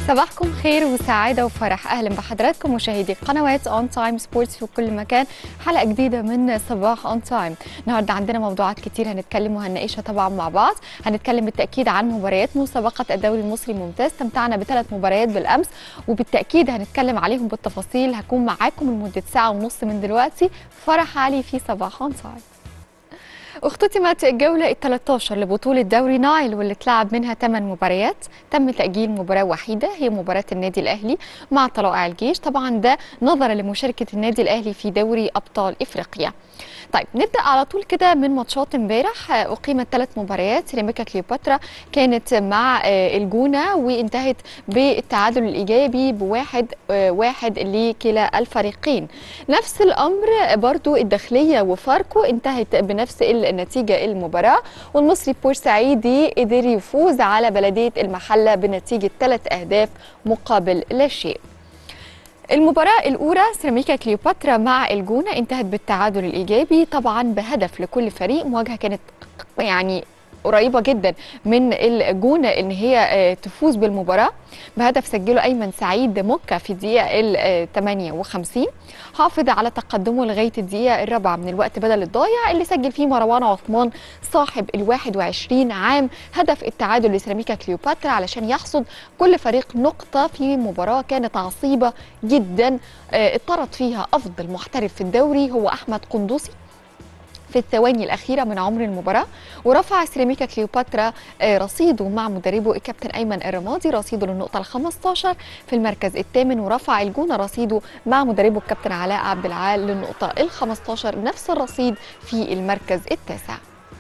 صباحكم خير وسعادة وفرح أهلا بحضراتكم مشاهدي قنوات أون تايم سبورتس في كل مكان حلقة جديدة من صباح أون تايم النهاردة عندنا موضوعات كتير هنتكلم وهنناقشها طبعا مع بعض هنتكلم بالتأكيد عن مباريات مسابقة الدوري المصري الممتاز استمتعنا بثلاث مباريات بالأمس وبالتأكيد هنتكلم عليهم بالتفاصيل هكون معاكم لمدة ساعة ونص من دلوقتي فرح علي في صباح أون تايم اختتمت الجولة ال 13 لبطولة دوري نايل واللي اتلعب منها 8 مباريات تم تأجيل مباراة وحيدة هي مباراة النادي الأهلي مع طلائع الجيش طبعا ده نظرا لمشاركة النادي الأهلي في دوري أبطال إفريقيا طيب نبدا على طول كده من ماتشات امبارح اقيمت ثلاث مباريات سيراميكا كليوباترا كانت مع الجونه وانتهت بالتعادل الايجابي بواحد واحد لكلا الفريقين نفس الامر برضو الداخليه وفاركو انتهت بنفس النتيجه المباراه والمصري بورسعيدي قدر يفوز على بلديه المحله بنتيجه ثلاث اهداف مقابل لا شيء المباراة الأولى سيراميكا كليوباترا مع الجونة انتهت بالتعادل الإيجابي طبعا بهدف لكل فريق مواجهة كانت يعني قريبة جدا من الجونة ان هي تفوز بالمباراة بهدف سجله ايمن سعيد مكة في الدقيقة ال 58 حافظ على تقدمه لغاية الدقيقة الرابعة من الوقت بدل الضايع اللي سجل فيه مروان عثمان صاحب ال 21 عام هدف التعادل لسيراميكا كليوباترا علشان يحصد كل فريق نقطة في مباراة كانت عصيبة جدا اطرد فيها افضل محترف في الدوري هو احمد قندوسي في الثواني الأخيرة من عمر المباراة ورفع سيراميكا كليوباترا رصيده مع مدربه الكابتن أيمن الرمادي رصيده للنقطة ال 15 في المركز الثامن ورفع الجونة رصيده مع مدربه الكابتن علاء عبد العال للنقطة ال 15 نفس الرصيد في المركز التاسع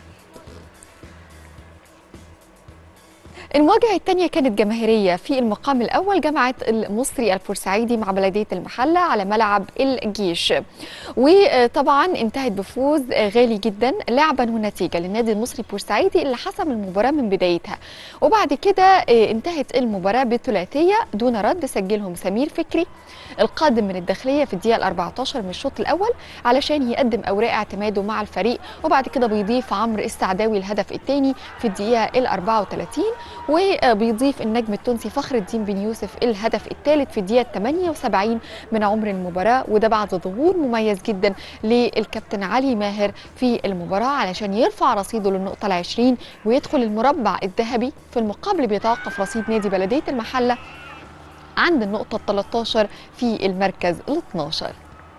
المواجهة الثانية كانت جماهيرية في المقام الأول جمعت المصري البورسعيدي مع بلدية المحلة على ملعب الجيش وطبعا انتهت بفوز غالي جدا لعبا ونتيجة للنادي المصري البورسعيدي اللي حسم المباراة من بدايتها وبعد كده انتهت المباراة بثلاثية دون رد سجلهم سمير فكري القادم من الداخلية في الدقيقة ال 14 من الشوط الأول علشان يقدم أوراق اعتماده مع الفريق وبعد كده بيضيف عمرو السعداوي الهدف الثاني في الدقيقة ال 34 وبيضيف النجم التونسي فخر الدين بن يوسف الهدف الثالث في الدقيقه 78 من عمر المباراه وده بعد ظهور مميز جدا للكابتن علي ماهر في المباراه علشان يرفع رصيده للنقطه ال 20 ويدخل المربع الذهبي في المقابل بيتوقف رصيد نادي بلديه المحله عند النقطه ال 13 في المركز ال 12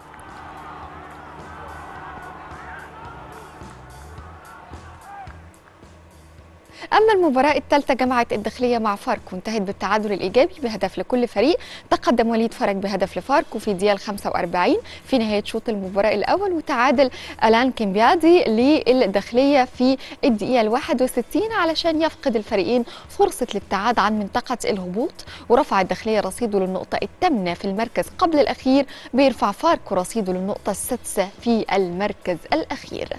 اما المباراه الثالثه جمعت الداخليه مع فاركو انتهت بالتعادل الايجابي بهدف لكل فريق تقدم وليد فرج بهدف لفاركو في الدقيقه 45 في نهايه شوط المباراه الاول وتعادل الان كيمبيادي للداخليه في الدقيقه ال 61 علشان يفقد الفريقين فرصه الابتعاد عن منطقه الهبوط ورفع الداخليه رصيده للنقطه الثامنه في المركز قبل الاخير بيرفع فاركو رصيده للنقطه السادسه في المركز الاخير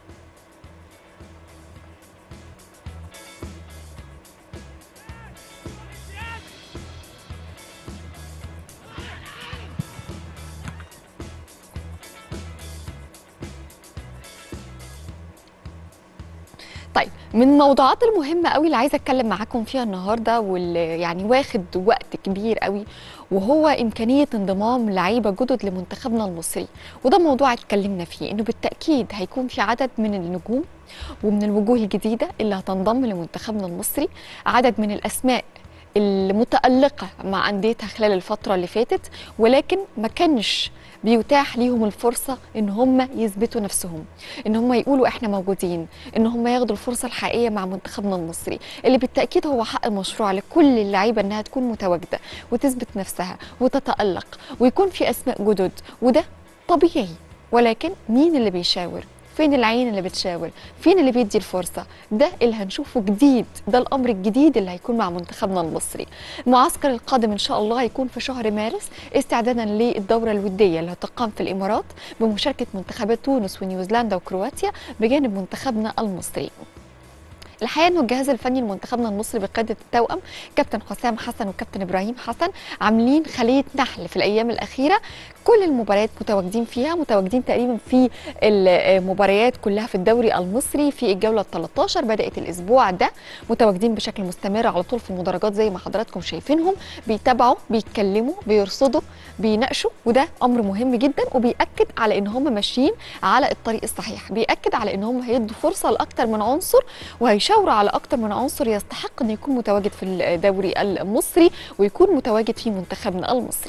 طيب من الموضوعات المهمة قوي اللي عايزة اتكلم معاكم فيها النهاردة واللي يعني واخد وقت كبير قوي وهو إمكانية انضمام لعيبة جدد لمنتخبنا المصري وده موضوع اتكلمنا فيه إنه بالتأكيد هيكون في عدد من النجوم ومن الوجوه الجديدة اللي هتنضم لمنتخبنا المصري عدد من الأسماء المتألقة مع أنديتها خلال الفترة اللي فاتت ولكن ما كانش بيتاح ليهم الفرصة ان هم يثبتوا نفسهم ان هم يقولوا احنا موجودين ان هم ياخدوا الفرصة الحقيقية مع منتخبنا المصري اللي بالتأكيد هو حق مشروع لكل اللعيبة انها تكون متواجدة وتثبت نفسها وتتألق ويكون في اسماء جدد وده طبيعي ولكن مين اللي بيشاور فين العين اللي بتشاور فين اللي بيدي الفرصه ده اللي هنشوفه جديد ده الامر الجديد اللي هيكون مع منتخبنا المصري المعسكر القادم ان شاء الله هيكون في شهر مارس استعدادا للدوره الوديه اللي هتقام في الامارات بمشاركه منتخبات تونس ونيوزيلندا وكرواتيا بجانب منتخبنا المصري الحقيقه انه الجهاز الفني لمنتخبنا المصري بقياده التوأم كابتن حسام حسن وكابتن ابراهيم حسن عاملين خليه نحل في الايام الاخيره كل المباريات متواجدين فيها متواجدين تقريبا في المباريات كلها في الدوري المصري في الجوله ال 13 بدات الاسبوع ده متواجدين بشكل مستمر على طول في المدرجات زي ما حضراتكم شايفينهم بيتابعوا بيتكلموا بيرصدوا بيناقشوا وده امر مهم جدا وبياكد على ان هم ماشيين على الطريق الصحيح بياكد على ان هم هيدوا فرصه لاكثر من عنصر وهيشاوروا على اكثر من عنصر يستحق انه يكون متواجد في الدوري المصري ويكون متواجد في منتخبنا المصري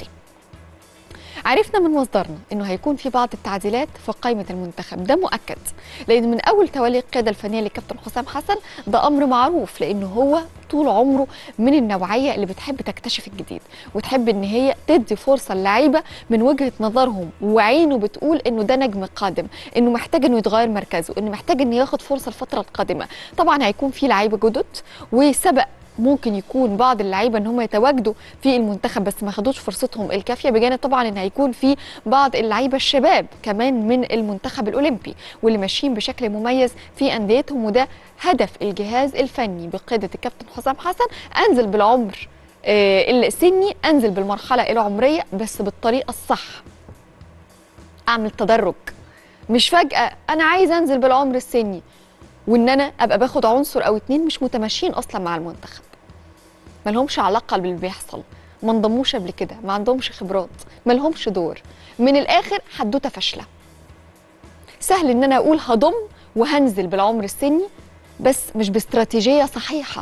عرفنا من مصدرنا انه هيكون في بعض التعديلات في قائمه المنتخب ده مؤكد لان من اول تولي القياده الفنيه للكابتن حسام حسن ده امر معروف لانه هو طول عمره من النوعيه اللي بتحب تكتشف الجديد وتحب ان هي تدي فرصه للعيبه من وجهه نظرهم وعينه بتقول انه ده نجم قادم انه محتاج انه يتغير مركزه انه محتاج انه ياخد فرصه الفتره القادمه طبعا هيكون في لعيبه جدد وسبق ممكن يكون بعض اللعيبه ان هم يتواجدوا في المنتخب بس ما خدوش فرصتهم الكافيه بجانب طبعا ان هيكون في بعض اللعيبه الشباب كمان من المنتخب الاولمبي واللي ماشيين بشكل مميز في انديتهم وده هدف الجهاز الفني بقياده الكابتن حسام حسن انزل بالعمر آه السني انزل بالمرحله العمريه بس بالطريقه الصح اعمل تدرج مش فجاه انا عايز انزل بالعمر السني وان انا ابقى باخد عنصر او اتنين مش متماشيين اصلا مع المنتخب ما لهمش علاقه باللي بيحصل ما انضموش قبل كده ما عندهمش خبرات ما لهمش دور من الاخر حدوته فاشله سهل ان انا اقول هضم وهنزل بالعمر السني بس مش باستراتيجيه صحيحه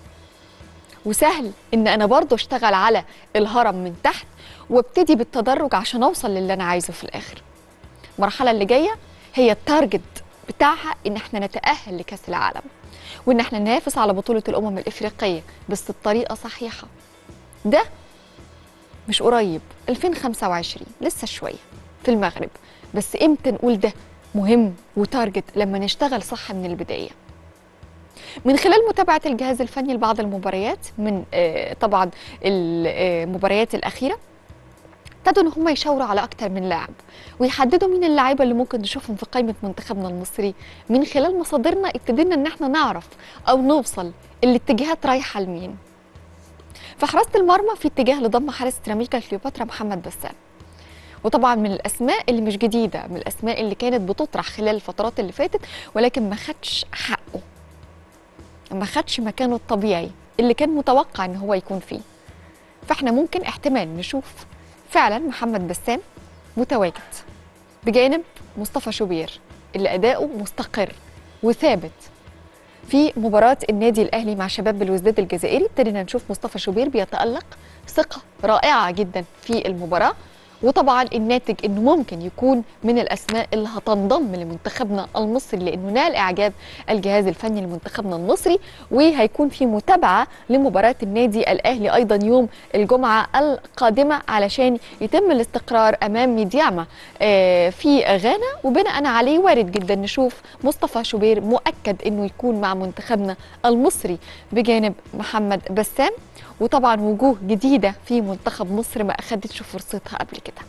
وسهل ان انا برضه اشتغل على الهرم من تحت وابتدي بالتدرج عشان اوصل للي انا عايزه في الاخر المرحله اللي جايه هي التارجت بتاعها ان احنا نتاهل لكاس العالم وان احنا ننافس على بطوله الامم الافريقيه بس بطريقه صحيحه ده مش قريب 2025 لسه شويه في المغرب بس امتى نقول ده مهم وتارجت لما نشتغل صح من البدايه من خلال متابعه الجهاز الفني لبعض المباريات من آه طبعا المباريات الاخيره ابتدوا ان هم يشاوروا على اكتر من لاعب ويحددوا مين اللاعيبه اللي ممكن نشوفهم في قائمه منتخبنا المصري من خلال مصادرنا ابتدينا ان احنا نعرف او نوصل الاتجاهات رايحه لمين في حراسه المرمى في اتجاه لضم حارس سيراميكا كليوباترا محمد بسام وطبعا من الاسماء اللي مش جديده من الاسماء اللي كانت بتطرح خلال الفترات اللي فاتت ولكن ما خدش حقه ما خدش مكانه الطبيعي اللي كان متوقع ان هو يكون فيه فاحنا ممكن احتمال نشوف فعلا محمد بسام متواجد بجانب مصطفى شوبير اللي اداؤه مستقر وثابت في مباراة النادي الأهلي مع شباب بالوزداد الجزائري ابتدينا نشوف مصطفى شوبير بيتألق ثقة رائعة جدا في المباراة وطبعا الناتج انه ممكن يكون من الاسماء اللي هتنضم لمنتخبنا المصري لانه نال اعجاب الجهاز الفني لمنتخبنا المصري وهيكون في متابعه لمباراه النادي الاهلي ايضا يوم الجمعه القادمه علشان يتم الاستقرار امام ميدياما في غانا وبناء عليه وارد جدا نشوف مصطفى شوبير مؤكد انه يكون مع منتخبنا المصري بجانب محمد بسام وطبعا وجوه جديده في منتخب مصر ما اخدتش فرصتها قبل كده.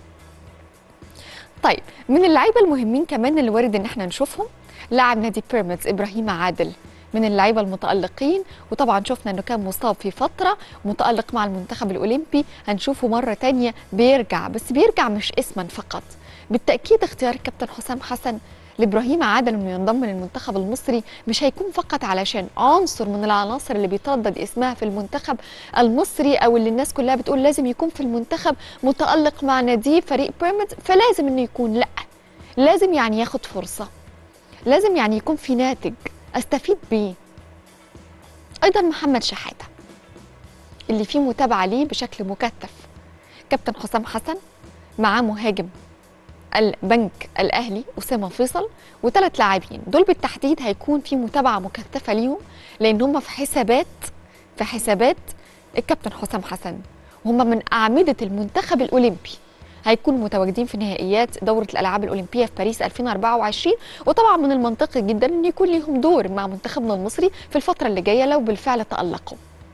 طيب من اللعيبه المهمين كمان اللي وارد ان احنا نشوفهم لاعب نادي بيراميدز ابراهيم عادل من اللعيبه المتالقين وطبعا شفنا انه كان مصاب في فتره متالق مع المنتخب الاولمبي هنشوفه مره تانية بيرجع بس بيرجع مش اسما فقط بالتاكيد اختيار الكابتن حسام حسن لابراهيم عادل انه ينضم للمنتخب المصري مش هيكون فقط علشان عنصر من العناصر اللي بيتردد اسمها في المنتخب المصري او اللي الناس كلها بتقول لازم يكون في المنتخب متالق مع نادي فريق بيراميدز فلازم انه يكون لا لازم يعني ياخد فرصه لازم يعني يكون في ناتج استفيد بيه ايضا محمد شحاته اللي فيه متابعه ليه بشكل مكثف كابتن حسام حسن معاه مهاجم البنك الاهلي اسامه فيصل وثلاث لاعبين دول بالتحديد هيكون في متابعه مكثفه ليهم لان هم في حسابات في حسابات الكابتن حسام حسن وهم من اعمده المنتخب الاولمبي هيكونوا متواجدين في نهائيات دورة الألعاب الأولمبية في باريس 2024 وطبعا من المنطقي جدا أن يكون لهم دور مع منتخبنا المصري في الفترة اللي جاية لو بالفعل تألقوا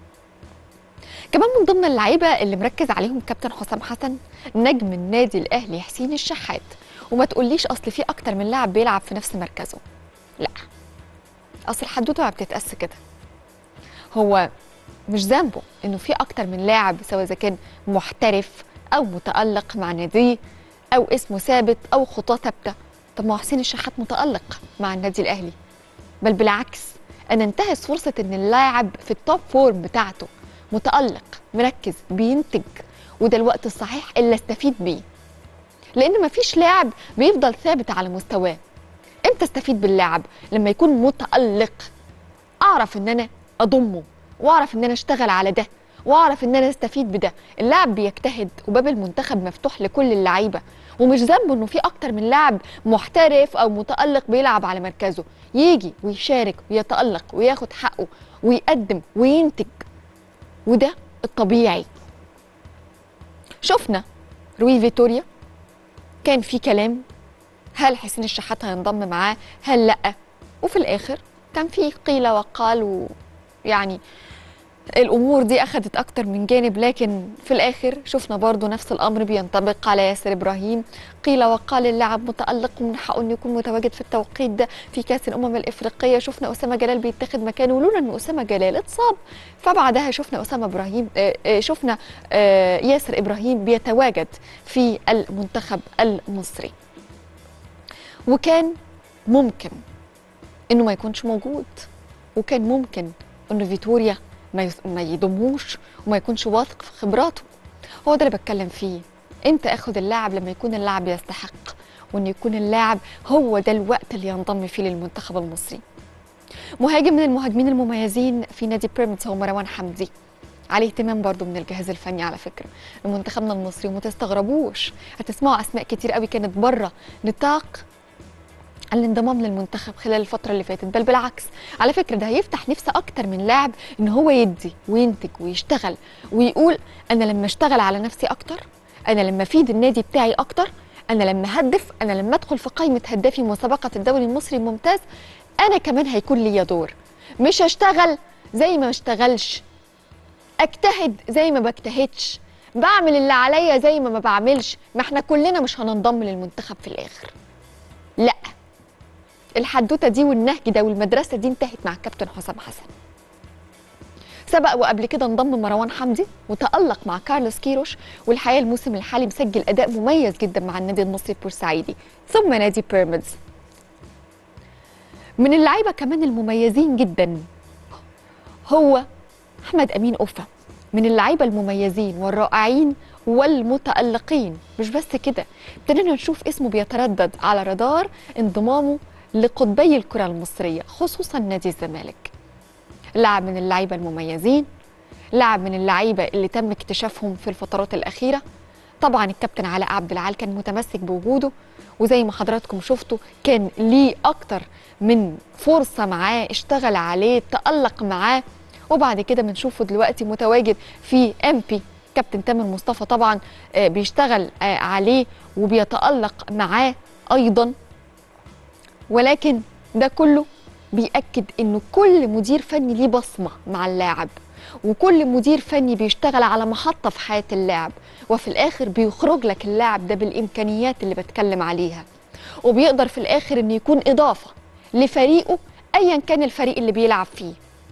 كمان من ضمن اللعيبه اللي مركز عليهم كابتن حسام حسن نجم النادي الاهلي حسين الشحات وما تقوليش اصل في اكتر من لاعب بيلعب في نفس مركزه لا اصل الحدوته ما بتتقاس كده هو مش ذنبه انه في اكتر من لاعب سواء اذا كان محترف او متالق مع ناديه او اسمه ثابت او خطاه ثابته طب ما هو حسين الشحات متالق مع النادي الاهلي بل بالعكس انا انتهز فرصه ان اللاعب في التوب فورم بتاعته متالق مركز بينتج وده الوقت الصحيح اللي استفيد بيه لان مفيش لاعب بيفضل ثابت على مستواه امتى استفيد باللاعب لما يكون متالق اعرف ان انا اضمه واعرف ان انا اشتغل على ده واعرف ان انا استفيد بده اللاعب بيجتهد وباب المنتخب مفتوح لكل اللعيبه ومش ذنبه انه في اكتر من لاعب محترف او متالق بيلعب على مركزه يجي ويشارك ويتالق وياخد حقه ويقدم وينتج وده الطبيعي شفنا روي فيتوريا كان في كلام هل حسين الشحات هينضم معاه هل لا وفي الاخر كان في قيل وقال ويعني الامور دي اخذت اكتر من جانب لكن في الاخر شفنا برضو نفس الامر بينطبق على ياسر ابراهيم قيل وقال اللاعب متالق ومن حقه انه يكون متواجد في التوقيت ده في كاس الامم الافريقيه شفنا اسامه جلال بيتاخد مكانه ولولا ان اسامه جلال اتصاب فبعدها شفنا اسامه ابراهيم آه، آه، شفنا آه، ياسر ابراهيم بيتواجد في المنتخب المصري وكان ممكن انه ما يكونش موجود وكان ممكن انه فيتوريا ما يس- ما يضموش وما يكونش واثق في خبراته هو ده اللي بتكلم فيه امتى اخد اللاعب لما يكون اللاعب يستحق وان يكون اللاعب هو ده الوقت اللي ينضم فيه للمنتخب المصري مهاجم من المهاجمين المميزين في نادي بيراميدز هو مروان حمدي عليه اهتمام برضو من الجهاز الفني على فكره لمنتخبنا المصري وما تستغربوش هتسمعوا اسماء كتير قوي كانت بره نطاق الانضمام للمنتخب خلال الفترة اللي فاتت بل بالعكس على فكرة ده هيفتح نفس أكتر من لاعب إن هو يدي وينتج ويشتغل ويقول أنا لما أشتغل على نفسي أكتر أنا لما أفيد النادي بتاعي أكتر أنا لما هدف أنا لما أدخل في قائمة هدافي مسابقة الدوري المصري الممتاز أنا كمان هيكون ليا دور مش هشتغل زي ما ما اشتغلش اجتهد زي ما بجتهدش بعمل اللي عليا زي ما ما بعملش ما احنا كلنا مش هننضم للمنتخب في الاخر لا الحدوته دي والنهج ده والمدرسه دي انتهت مع الكابتن حسام حسن سبق وقبل كده انضم مروان حمدي وتألق مع كارلوس كيروش والحقيقه الموسم الحالي مسجل اداء مميز جدا مع النادي المصري البورسعيدي ثم نادي بيراميدز من اللعيبه كمان المميزين جدا هو احمد امين اوفا من اللعيبه المميزين والرائعين والمتالقين مش بس كده ابتدينا نشوف اسمه بيتردد على رادار انضمامه لقطبي الكره المصريه خصوصا نادي الزمالك لاعب من اللعيبه المميزين لاعب من اللعيبه اللي تم اكتشافهم في الفترات الاخيره طبعا الكابتن علاء عبد العال كان متمسك بوجوده وزي ما حضراتكم شفتوا كان ليه اكتر من فرصه معاه اشتغل عليه تالق معاه وبعد كده بنشوفه دلوقتي متواجد في ام بي كابتن تامر مصطفى طبعا آه، بيشتغل آه، عليه وبيتالق معاه ايضا ولكن ده كله بيأكد انه كل مدير فني ليه بصمه مع اللاعب وكل مدير فني بيشتغل على محطه في حياه اللاعب وفي الاخر بيخرج لك اللاعب ده بالامكانيات اللي بتكلم عليها وبيقدر في الاخر انه يكون اضافه لفريقه ايا كان الفريق اللي بيلعب فيه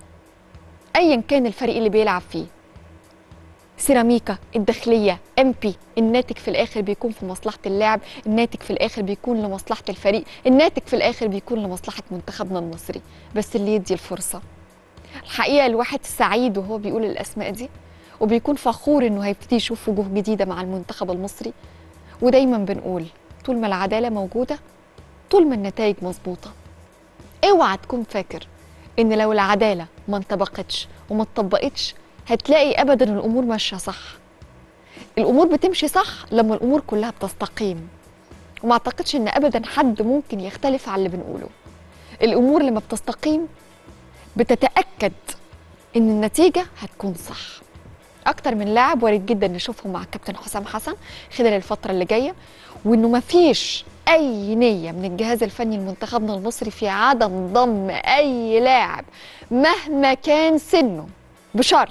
ايا كان الفريق اللي بيلعب فيه سيراميكا الداخليه ام بي الناتج في الاخر بيكون في مصلحه اللاعب الناتج في الاخر بيكون لمصلحه الفريق الناتج في الاخر بيكون لمصلحه منتخبنا المصري بس اللي يدي الفرصه الحقيقه الواحد سعيد وهو بيقول الاسماء دي وبيكون فخور انه هيبتدي يشوف وجوه جديده مع المنتخب المصري ودايما بنقول طول ما العداله موجوده طول ما النتائج مظبوطه اوعى تكون فاكر ان لو العداله ما انطبقتش وما اتطبقتش هتلاقي ابدا الامور ماشيه صح الامور بتمشي صح لما الامور كلها بتستقيم وما اعتقدش ان ابدا حد ممكن يختلف على اللي بنقوله الامور لما بتستقيم بتتاكد ان النتيجه هتكون صح اكتر من لاعب وارد جدا نشوفهم مع الكابتن حسام حسن خلال الفتره اللي جايه وانه مفيش اي نيه من الجهاز الفني لمنتخبنا المصري في عدم ضم اي لاعب مهما كان سنه بشرط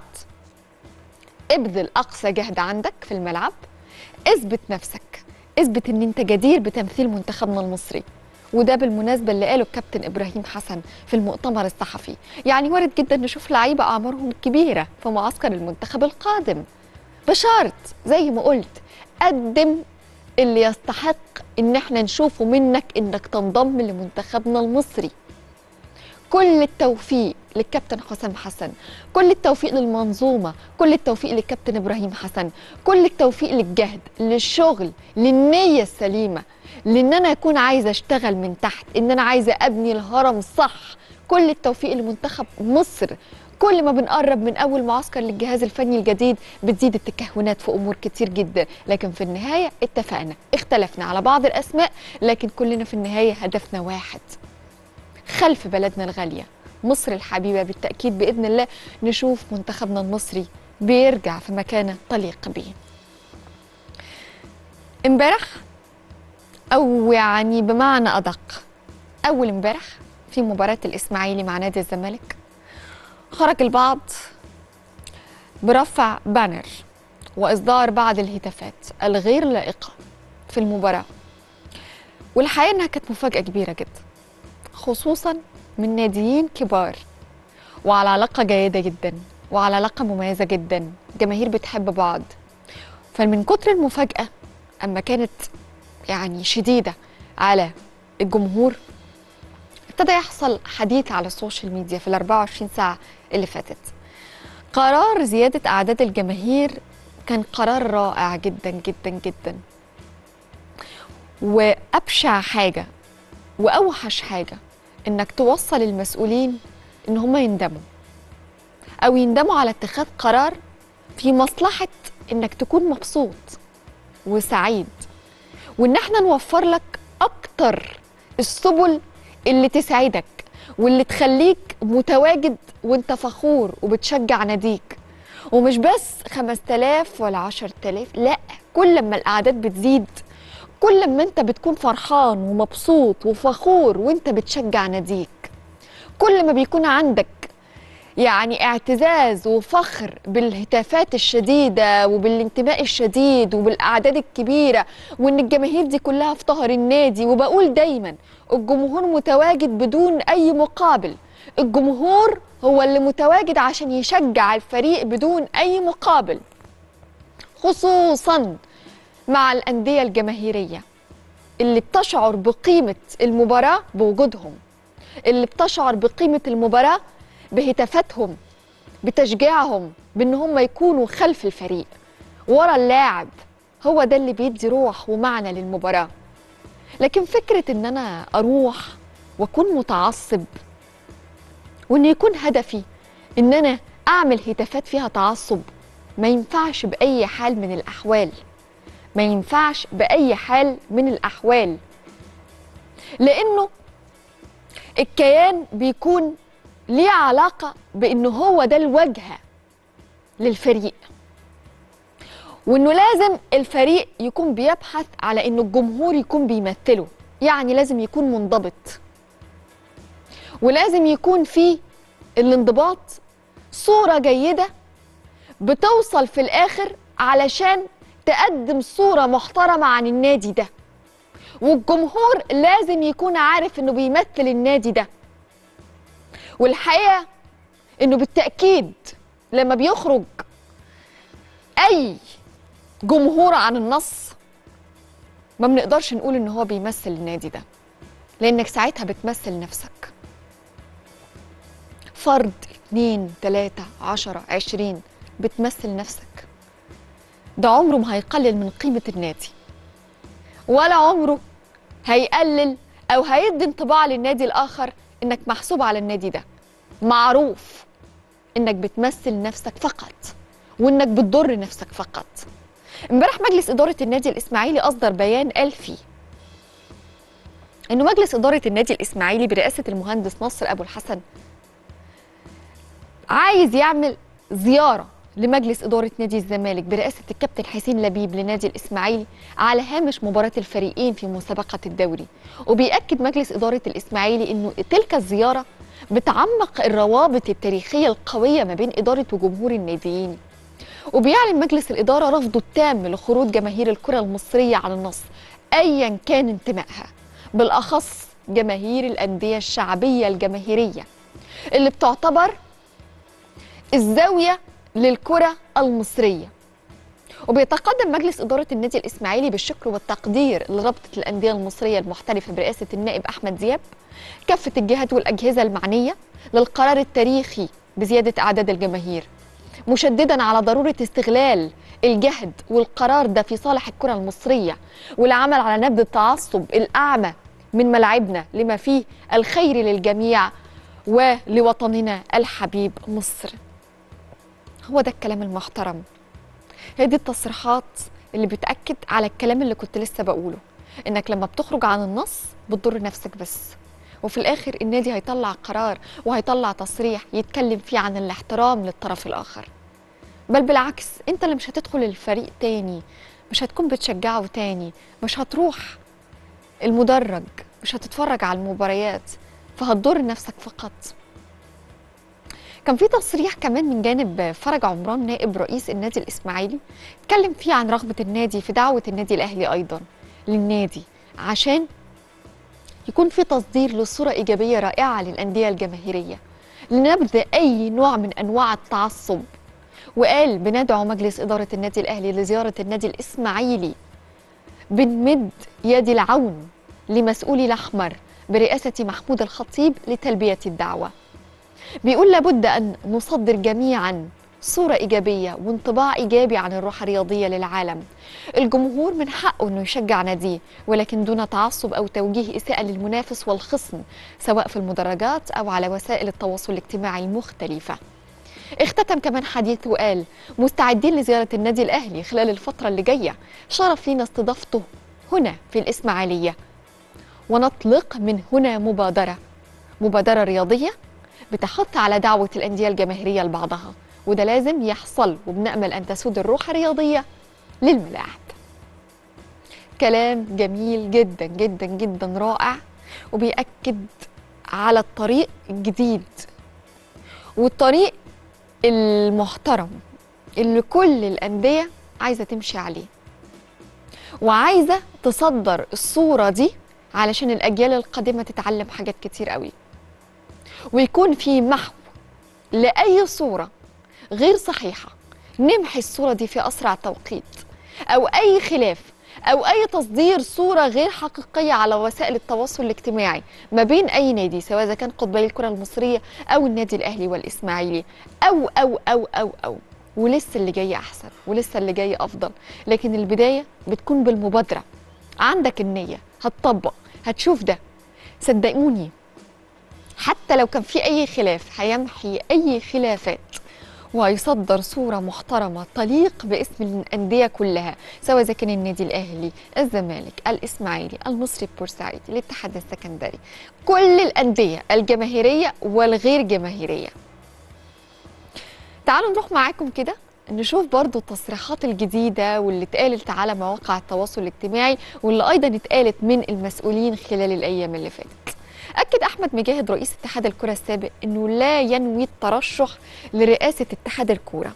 ابذل اقصى جهد عندك في الملعب اثبت نفسك اثبت ان انت جدير بتمثيل منتخبنا المصري وده بالمناسبة اللي قاله الكابتن إبراهيم حسن في المؤتمر الصحفي يعني وارد جدا نشوف لعيبة أعمارهم كبيرة في معسكر المنتخب القادم بشرط زي ما قلت قدم اللي يستحق ان احنا نشوفه منك انك تنضم لمنتخبنا المصري كل التوفيق للكابتن حسام حسن كل التوفيق للمنظومه كل التوفيق للكابتن ابراهيم حسن كل التوفيق للجهد للشغل للنيه السليمه لان انا اكون عايزه اشتغل من تحت ان انا عايزه ابني الهرم صح كل التوفيق لمنتخب مصر كل ما بنقرب من اول معسكر للجهاز الفني الجديد بتزيد التكهنات في امور كتير جدا لكن في النهايه اتفقنا اختلفنا على بعض الاسماء لكن كلنا في النهايه هدفنا واحد خلف بلدنا الغاليه مصر الحبيبه بالتاكيد باذن الله نشوف منتخبنا المصري بيرجع في مكانه تليق به امبارح او يعني بمعنى ادق اول امبارح في مباراه الاسماعيلي مع نادي الزمالك خرج البعض برفع بانر واصدار بعض الهتافات الغير لائقه في المباراه والحقيقه انها كانت مفاجاه كبيره جدا خصوصا من ناديين كبار وعلى علاقه جيده جدا وعلى علاقه مميزه جدا جماهير بتحب بعض فمن كتر المفاجاه اما كانت يعني شديده على الجمهور ابتدى يحصل حديث على السوشيال ميديا في ال 24 ساعة اللي فاتت قرار زيادة أعداد الجماهير كان قرار رائع جدا جدا جدا وأبشع حاجة وأوحش حاجة إنك توصل المسؤولين إن هم يندموا أو يندموا على اتخاذ قرار في مصلحة إنك تكون مبسوط وسعيد وإن احنا نوفر لك أكتر السبل اللي تسعدك واللي تخليك متواجد وانت فخور وبتشجع ناديك ومش بس 5000 ولا 10000 لا كل ما الاعداد بتزيد كل ما انت بتكون فرحان ومبسوط وفخور وانت بتشجع ناديك كل ما بيكون عندك يعني اعتزاز وفخر بالهتافات الشديدة وبالانتماء الشديد وبالأعداد الكبيرة وإن الجماهير دي كلها في ظهر النادي وبقول دايما الجمهور متواجد بدون أي مقابل الجمهور هو اللي متواجد عشان يشجع الفريق بدون أي مقابل خصوصا مع الأندية الجماهيرية اللي بتشعر بقيمة المباراة بوجودهم اللي بتشعر بقيمة المباراة بهتافاتهم بتشجيعهم بان هم يكونوا خلف الفريق ورا اللاعب هو ده اللي بيدي روح ومعنى للمباراه لكن فكره ان انا اروح واكون متعصب وان يكون هدفي ان انا اعمل هتافات فيها تعصب ما ينفعش باي حال من الاحوال ما ينفعش باي حال من الاحوال لانه الكيان بيكون ليه علاقة بإنه هو ده الواجهة للفريق وإنه لازم الفريق يكون بيبحث على إنه الجمهور يكون بيمثله يعني لازم يكون منضبط ولازم يكون في الانضباط صورة جيدة بتوصل في الآخر علشان تقدم صورة محترمة عن النادي ده والجمهور لازم يكون عارف إنه بيمثل النادي ده والحقيقه انه بالتاكيد لما بيخرج اي جمهور عن النص ما بنقدرش نقول ان هو بيمثل النادي ده لانك ساعتها بتمثل نفسك فرد اتنين تلاتة عشرة عشرين بتمثل نفسك ده عمره ما هيقلل من قيمة النادي ولا عمره هيقلل أو هيدي انطباع للنادي الآخر إنك محسوب على النادي ده معروف إنك بتمثل نفسك فقط وإنك بتضر نفسك فقط امبارح مجلس إدارة النادي الإسماعيلي أصدر بيان قال فيه إنه مجلس إدارة النادي الإسماعيلي برئاسة المهندس نصر أبو الحسن عايز يعمل زيارة لمجلس إدارة نادي الزمالك برئاسة الكابتن حسين لبيب لنادي الإسماعيلي على هامش مباراة الفريقين في مسابقة الدوري وبيأكد مجلس إدارة الإسماعيلي أنه تلك الزيارة بتعمق الروابط التاريخية القوية ما بين إدارة وجمهور الناديين وبيعلن مجلس الإدارة رفضه التام لخروج جماهير الكرة المصرية عن النص أيا كان انتمائها بالأخص جماهير الأندية الشعبية الجماهيرية اللي بتعتبر الزاوية للكرة المصرية وبيتقدم مجلس إدارة النادي الإسماعيلي بالشكر والتقدير لرابطة الأندية المصرية المحترفة برئاسة النائب أحمد دياب كافة الجهات والأجهزة المعنية للقرار التاريخي بزيادة أعداد الجماهير مشددا على ضرورة استغلال الجهد والقرار ده في صالح الكرة المصرية والعمل على نبذ التعصب الأعمى من ملاعبنا لما فيه الخير للجميع ولوطننا الحبيب مصر هو ده الكلام المحترم هي دي التصريحات اللي بتأكد على الكلام اللي كنت لسه بقوله انك لما بتخرج عن النص بتضر نفسك بس وفي الاخر النادي هيطلع قرار وهيطلع تصريح يتكلم فيه عن الاحترام للطرف الاخر بل بالعكس انت اللي مش هتدخل الفريق تاني مش هتكون بتشجعه تاني مش هتروح المدرج مش هتتفرج على المباريات فهتضر نفسك فقط كان في تصريح كمان من جانب فرج عمران نائب رئيس النادي الاسماعيلي اتكلم فيه عن رغبه النادي في دعوه النادي الاهلي ايضا للنادي عشان يكون في تصدير لصوره ايجابيه رائعه للانديه الجماهيريه لنبذ اي نوع من انواع التعصب وقال بندعو مجلس اداره النادي الاهلي لزياره النادي الاسماعيلي بنمد يد العون لمسؤولي الاحمر برئاسه محمود الخطيب لتلبيه الدعوه بيقول لابد أن نصدر جميعا صورة إيجابية وانطباع إيجابي عن الروح الرياضية للعالم الجمهور من حقه أنه يشجع ناديه ولكن دون تعصب أو توجيه إساءة للمنافس والخصم سواء في المدرجات أو على وسائل التواصل الاجتماعي المختلفة اختتم كمان حديثه وقال مستعدين لزيارة النادي الأهلي خلال الفترة اللي جاية شرف لينا استضافته هنا في الإسماعيلية ونطلق من هنا مبادرة مبادرة رياضية بتحث على دعوة الأندية الجماهيرية لبعضها وده لازم يحصل وبنأمل أن تسود الروح الرياضية للملاعب كلام جميل جدا جدا جدا رائع وبيأكد على الطريق الجديد والطريق المحترم اللي كل الأندية عايزة تمشي عليه وعايزة تصدر الصورة دي علشان الأجيال القادمة تتعلم حاجات كتير قوي ويكون في محو لأي صورة غير صحيحة نمحي الصورة دي في أسرع توقيت أو أي خلاف أو أي تصدير صورة غير حقيقية على وسائل التواصل الاجتماعي ما بين أي نادي سواء إذا كان قطبي الكرة المصرية أو النادي الأهلي والإسماعيلي أو أو أو أو أو ولسه اللي جاي أحسن ولسه اللي جاي أفضل لكن البداية بتكون بالمبادرة عندك النية هتطبق هتشوف ده صدقوني حتى لو كان في أي خلاف هيمحي أي خلافات ويصدر صورة محترمة تليق باسم الأندية كلها سواء إذا كان النادي الأهلي الزمالك الإسماعيلي المصري بورسعيد الاتحاد السكندري كل الأندية الجماهيرية والغير جماهيرية تعالوا نروح معاكم كده نشوف برضو التصريحات الجديدة واللي اتقالت على مواقع التواصل الاجتماعي واللي أيضا اتقالت من المسؤولين خلال الأيام اللي فاتت أكد أحمد مجاهد رئيس اتحاد الكرة السابق أنه لا ينوي الترشح لرئاسة اتحاد الكرة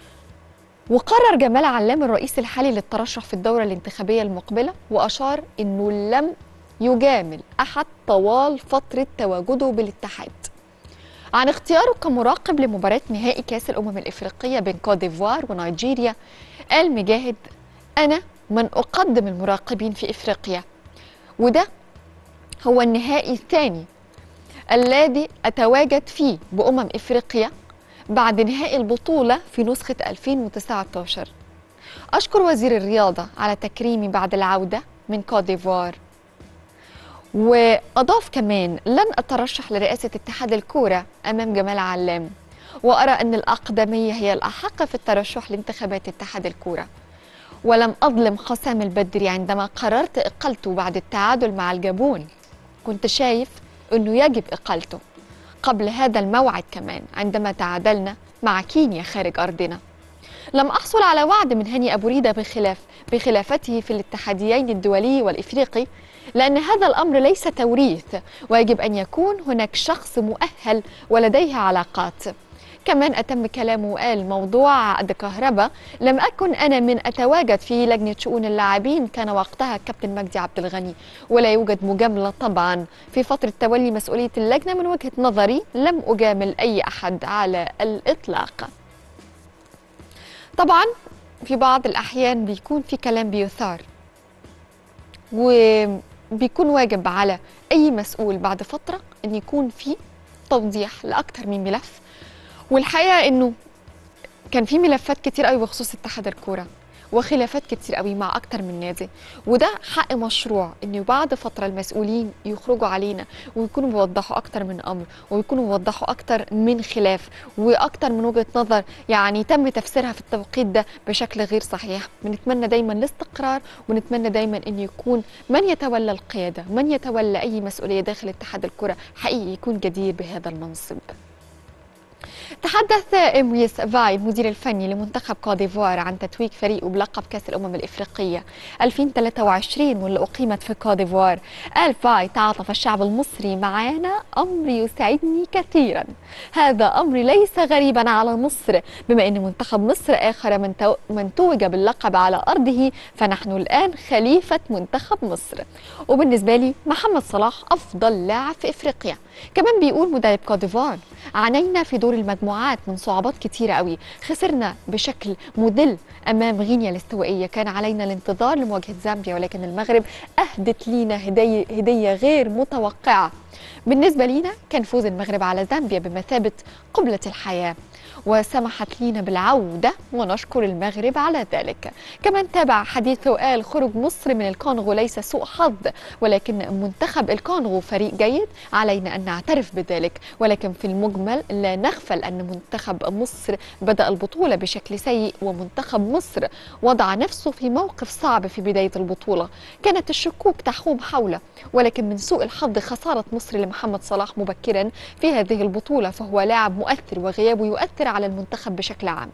وقرر جمال علام الرئيس الحالي للترشح في الدورة الانتخابية المقبلة وأشار أنه لم يجامل أحد طوال فترة تواجده بالاتحاد عن اختياره كمراقب لمباراة نهائي كأس الأمم الإفريقية بين كوت ديفوار ونيجيريا قال مجاهد أنا من أقدم المراقبين في إفريقيا وده هو النهائي الثاني الذي أتواجد فيه بأمم إفريقيا بعد نهائي البطولة في نسخة 2019 أشكر وزير الرياضة على تكريمي بعد العودة من كوت ديفوار وأضاف كمان لن أترشح لرئاسة اتحاد الكورة أمام جمال علام وأرى أن الأقدمية هي الأحق في الترشح لانتخابات اتحاد الكورة ولم أظلم حسام البدري عندما قررت إقالته بعد التعادل مع الجابون كنت شايف أنه يجب إقالته قبل هذا الموعد كمان عندما تعادلنا مع كينيا خارج أرضنا لم أحصل على وعد من هاني أبو ريدة بخلاف بخلافته في الاتحاديين الدولي والإفريقي لأن هذا الأمر ليس توريث ويجب أن يكون هناك شخص مؤهل ولديه علاقات كمان أتم كلامه وقال موضوع عقد كهرباء لم أكن أنا من أتواجد في لجنة شؤون اللاعبين كان وقتها كابتن مجدي عبد الغني ولا يوجد مجاملة طبعا في فترة تولي مسؤولية اللجنة من وجهة نظري لم أجامل أي أحد على الإطلاق طبعا في بعض الأحيان بيكون في كلام بيثار وبيكون واجب على أي مسؤول بعد فترة أن يكون في توضيح لأكثر من ملف والحقيقة أنه كان في ملفات كتير قوي بخصوص اتحاد الكورة وخلافات كتير قوي مع اكتر من نادي وده حق مشروع انه بعد فتره المسؤولين يخرجوا علينا ويكونوا بيوضحوا اكتر من امر ويكونوا بيوضحوا اكتر من خلاف واكتر من وجهه نظر يعني تم تفسيرها في التوقيت ده بشكل غير صحيح بنتمنى دايما الاستقرار ونتمنى دايما ان يكون من يتولى القياده من يتولى اي مسؤوليه داخل اتحاد الكره حقيقي يكون جدير بهذا المنصب تحدث إمريس فاي المدير الفني لمنتخب كوديفوار عن تتويج فريقه بلقب كأس الأمم الإفريقية 2023 واللي أقيمت في كوديفوار قال فاي تعاطف الشعب المصري معنا أمر يسعدني كثيرا هذا أمر ليس غريبا على مصر بما أن منتخب مصر آخر من, تو... من توج باللقب على أرضه فنحن الآن خليفة منتخب مصر وبالنسبة لي محمد صلاح أفضل لاعب في إفريقيا كمان بيقول مدرب كوديفوار عانينا في دور المجموعات من صعوبات كتيرة قوي خسرنا بشكل مذل أمام غينيا الاستوائية كان علينا الانتظار لمواجهة زامبيا ولكن المغرب أهدت لينا هدية, هدية غير متوقعة بالنسبة لينا كان فوز المغرب على زامبيا بمثابة قبلة الحياة وسمحت لينا بالعودة ونشكر المغرب على ذلك كمان تابع حديثه وقال خروج مصر من الكونغو ليس سوء حظ ولكن منتخب الكونغو فريق جيد علينا أن نعترف بذلك ولكن في المجمل لا نغفل أن منتخب مصر بدأ البطولة بشكل سيء ومنتخب مصر وضع نفسه في موقف صعب في بداية البطولة كانت الشكوك تحوم حوله ولكن من سوء الحظ خسارة مصر لمحمد صلاح مبكرا في هذه البطولة فهو لاعب مؤثر وغيابه يؤثر على المنتخب بشكل عام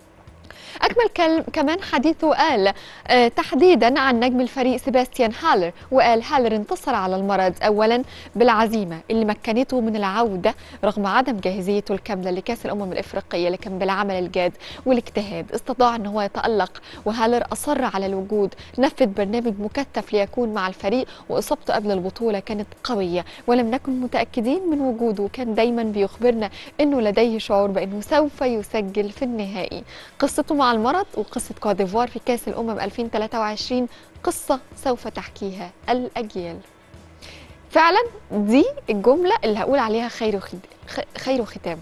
أكمل كمان حديثه قال آه تحديدا عن نجم الفريق سيباستيان هالر وقال هالر انتصر على المرض أولا بالعزيمة اللي مكنته من العودة رغم عدم جاهزيته الكاملة لكأس الأمم الإفريقية لكن بالعمل الجاد والاجتهاد استطاع أن هو يتألق وهالر أصر على الوجود نفذ برنامج مكثف ليكون مع الفريق وإصابته قبل البطولة كانت قوية ولم نكن متأكدين من وجوده وكان دايما بيخبرنا أنه لديه شعور بأنه سوف يسجل في النهائي قصته مع المرض وقصة كواديفوار في كأس الأمم 2023 قصة سوف تحكيها الأجيال فعلا دي الجملة اللي هقول عليها خير خير وختام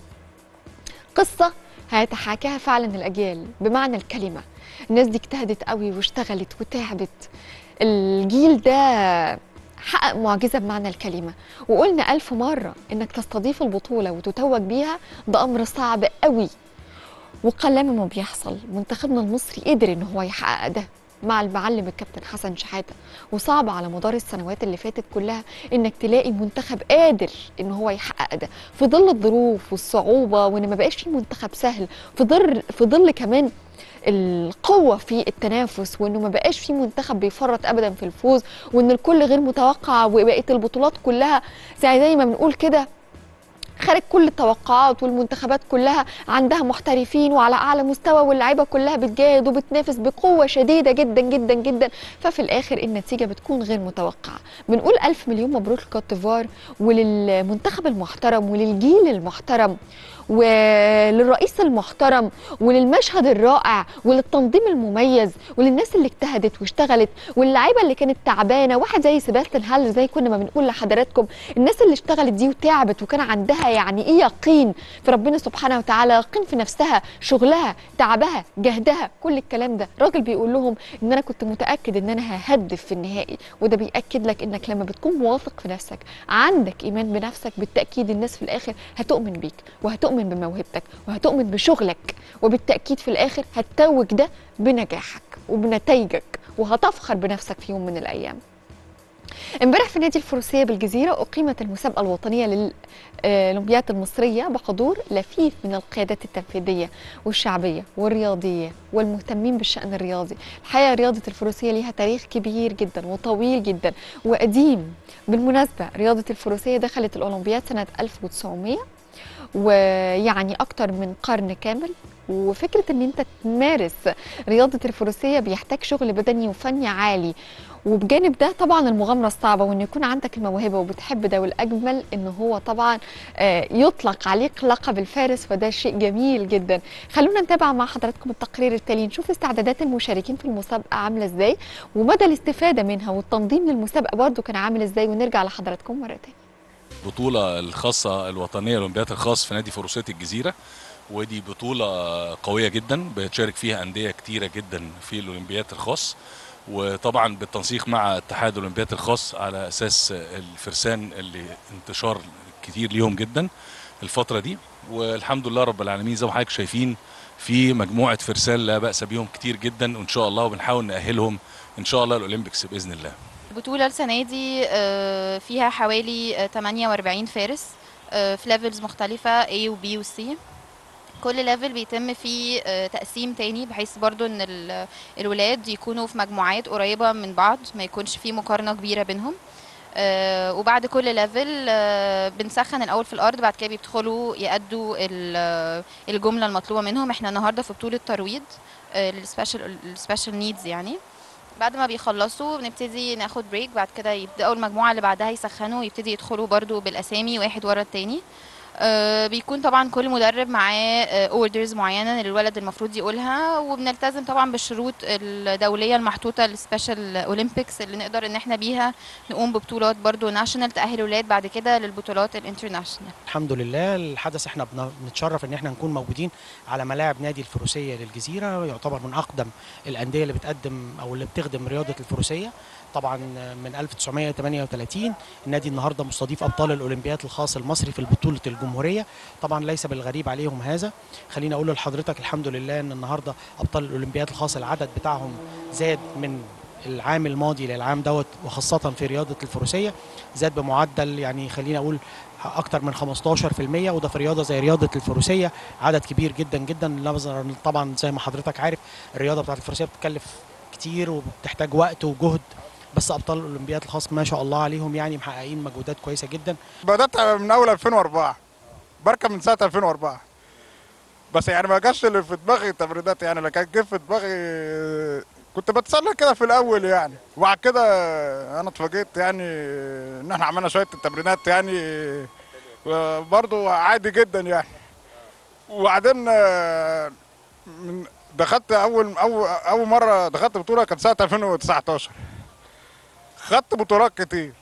قصة هيتحاكاها فعلا الأجيال بمعنى الكلمة الناس دي اجتهدت قوي واشتغلت وتعبت الجيل ده حقق معجزة بمعنى الكلمة وقلنا ألف مرة إنك تستضيف البطولة وتتوج بيها ده أمر صعب قوي وقلما ما بيحصل منتخبنا المصري قدر ان هو يحقق ده مع المعلم الكابتن حسن شحاته وصعب على مدار السنوات اللي فاتت كلها انك تلاقي منتخب قادر ان هو يحقق ده في ظل الظروف والصعوبه وان ما بقاش في منتخب سهل في ظل في ظل كمان القوة في التنافس وانه ما بقاش في منتخب بيفرط ابدا في الفوز وان الكل غير متوقع وبقية البطولات كلها زي زي ما بنقول كده خارج كل التوقعات والمنتخبات كلها عندها محترفين وعلى اعلى مستوى واللعيبه كلها بتجاهد وبتنافس بقوه شديده جدا جدا جدا ففي الاخر النتيجه بتكون غير متوقعه بنقول الف مليون مبروك لكوت ديفوار وللمنتخب المحترم وللجيل المحترم وللرئيس المحترم وللمشهد الرائع وللتنظيم المميز وللناس اللي اجتهدت واشتغلت واللعيبه اللي كانت تعبانه واحد زي سيباستيان هالر زي كنا ما بنقول لحضراتكم الناس اللي اشتغلت دي وتعبت وكان عندها يعني ايه يقين في ربنا سبحانه وتعالى يقين في نفسها شغلها تعبها جهدها كل الكلام ده راجل بيقول لهم ان انا كنت متاكد ان انا ههدف في النهائي وده بياكد لك انك لما بتكون واثق في نفسك عندك ايمان بنفسك بالتاكيد الناس في الاخر هتؤمن بيك وهتؤمن بموهبتك وهتؤمن بشغلك وبالتاكيد في الاخر هتتوج ده بنجاحك وبنتائجك وهتفخر بنفسك في يوم من الايام امبارح في نادي الفروسيه بالجزيره اقيمت المسابقه الوطنيه للاولمبياد المصريه بحضور لفيف من القيادات التنفيذيه والشعبيه والرياضيه والمهتمين بالشان الرياضي الحقيقه رياضه الفروسيه ليها تاريخ كبير جدا وطويل جدا وقديم بالمناسبه رياضه الفروسيه دخلت الاولمبياد سنه 1900 ويعني اكتر من قرن كامل وفكره ان انت تمارس رياضه الفروسيه بيحتاج شغل بدني وفني عالي وبجانب ده طبعا المغامره الصعبه وان يكون عندك الموهبه وبتحب ده والاجمل ان هو طبعا آه، يطلق عليك لقب الفارس فده شيء جميل جدا خلونا نتابع مع حضراتكم التقرير التالي نشوف استعدادات المشاركين في المسابقه عامله ازاي ومدى الاستفاده منها والتنظيم للمسابقه برضو كان عامل ازاي ونرجع لحضراتكم مره تانية البطولة الخاصة الوطنية الأولمبياد الخاص في نادي فروسية الجزيرة ودي بطولة قوية جدا بتشارك فيها أندية كتيرة جدا في الأولمبياد الخاص وطبعا بالتنسيق مع اتحاد الأولمبياد الخاص على أساس الفرسان اللي انتشار كتير ليهم جدا الفترة دي والحمد لله رب العالمين زي ما حضرتك شايفين في مجموعة فرسان لا بأس بيهم كتير جدا وإن شاء الله وبنحاول نأهلهم إن شاء الله الأولمبيكس بإذن الله البطولة السنة دي آه، فيها حوالي آه، 48 فارس آه، في ليفلز مختلفة A و B و C كل ليفل بيتم فيه آه، تقسيم تاني بحيث برضو ان ال- الولاد يكونوا في مجموعات قريبة من بعض ما يكونش فيه مقارنة كبيرة بينهم آه، وبعد كل ليفل آه، بنسخن الاول في الارض بعد كده بيدخلوا يأدوا ال- آه، الجملة المطلوبة منهم احنا النهاردة في بطولة ترويض للسبيشال السبيشال نيدز يعني بعد ما بيخلصوا بنبتدي ناخد بريك بعد كده يبداوا المجموعه اللي بعدها يسخنوا ويبتدي يدخلوا برضو بالاسامي واحد ورا التاني آه، بيكون طبعا كل مدرب معاه اوردرز معينه الولد المفروض يقولها وبنلتزم طبعا بالشروط الدوليه المحطوطه للسبيشال اولمبيكس اللي نقدر ان احنا بيها نقوم ببطولات برضو ناشونال تاهل الولاد بعد كده للبطولات الانترناشونال الحمد لله الحدث احنا بن- بنتشرف ان احنا نكون موجودين على ملاعب نادي الفروسيه للجزيره يعتبر من اقدم الانديه اللي بتقدم او اللي بتخدم رياضه الفروسيه طبعا من 1938 النادي النهارده مستضيف ابطال الاولمبياد الخاص المصري في بطوله الجمهوريه طبعا ليس بالغريب عليهم هذا خليني اقول لحضرتك الحمد لله ان النهارده ابطال الاولمبياد الخاص العدد بتاعهم زاد من العام الماضي للعام دوت وخاصة في رياضة الفروسية زاد بمعدل يعني خلينا أقول أكتر من 15% وده في رياضة زي رياضة الفروسية عدد كبير جدا جدا نظرا طبعا زي ما حضرتك عارف الرياضة بتاعت الفروسية بتكلف كتير وبتحتاج وقت وجهد بس ابطال الاولمبياد الخاص ما شاء الله عليهم يعني محققين مجهودات كويسه جدا بدات من اول 2004 بركب من سنه 2004 بس يعني ما جاش اللي في دماغي تمرينات يعني اللي كان جه في دماغي كنت بتسلى كده في الاول يعني وبعد كده انا اتفاجئت يعني ان احنا عملنا شويه التمرينات يعني برضه عادي جدا يعني وبعدين آه، من دخلت اول اول اول مره دخلت بطوله كانت سنه 2019 خدت بطولات كتير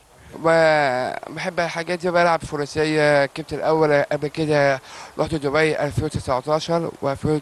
بحب الحاجات دي بلعب فروسية كنت الأول قبل كده رحت دبي 2019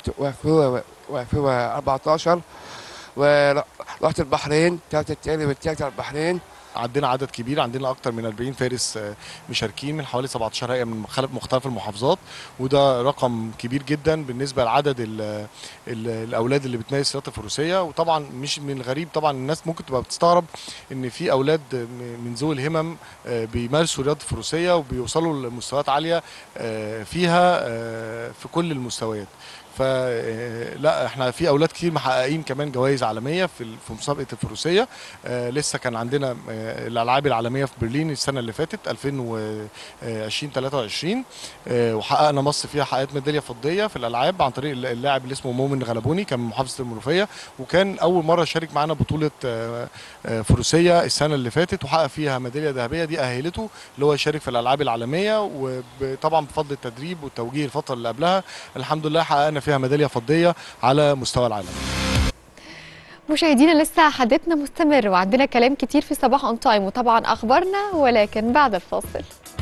و2014 ورحت البحرين تالت التاني والتالت على البحرين عندنا عدد كبير عندنا اكتر من 40 فارس آه، مشاركين من حوالي 17 هيئه من مختلف مختلف المحافظات وده رقم كبير جدا بالنسبه لعدد ال ال الاولاد اللي بتمارس رياضه الفروسيه وطبعا مش من الغريب طبعا الناس ممكن تبقى بتستغرب ان في اولاد م- من ذوي الهمم آه، بيمارسوا رياضه الفروسيه وبيوصلوا لمستويات عاليه آه، فيها آه، في كل المستويات فلا احنا في اولاد كتير محققين كمان جوائز عالميه في ال- في مسابقه الفروسيه آه، لسه كان عندنا آه، الالعاب العالميه في برلين السنه اللي فاتت 2020 23 آه، وحققنا مصر فيها حققت ميداليه فضيه في الالعاب عن طريق اللاعب اللي اسمه مؤمن غلبوني كان من محافظه المنوفيه وكان اول مره شارك معانا بطوله آه، آه، فروسيه السنه اللي فاتت وحقق فيها ميداليه ذهبيه دي اهلته اللي هو يشارك في الالعاب العالميه وطبعا بفضل التدريب والتوجيه الفتره اللي قبلها الحمد لله حققنا فيها ميداليه فضيه على مستوى العالم مشاهدينا لسه حديثنا مستمر وعندنا كلام كتير في صباح اون تايم وطبعا اخبارنا ولكن بعد الفاصل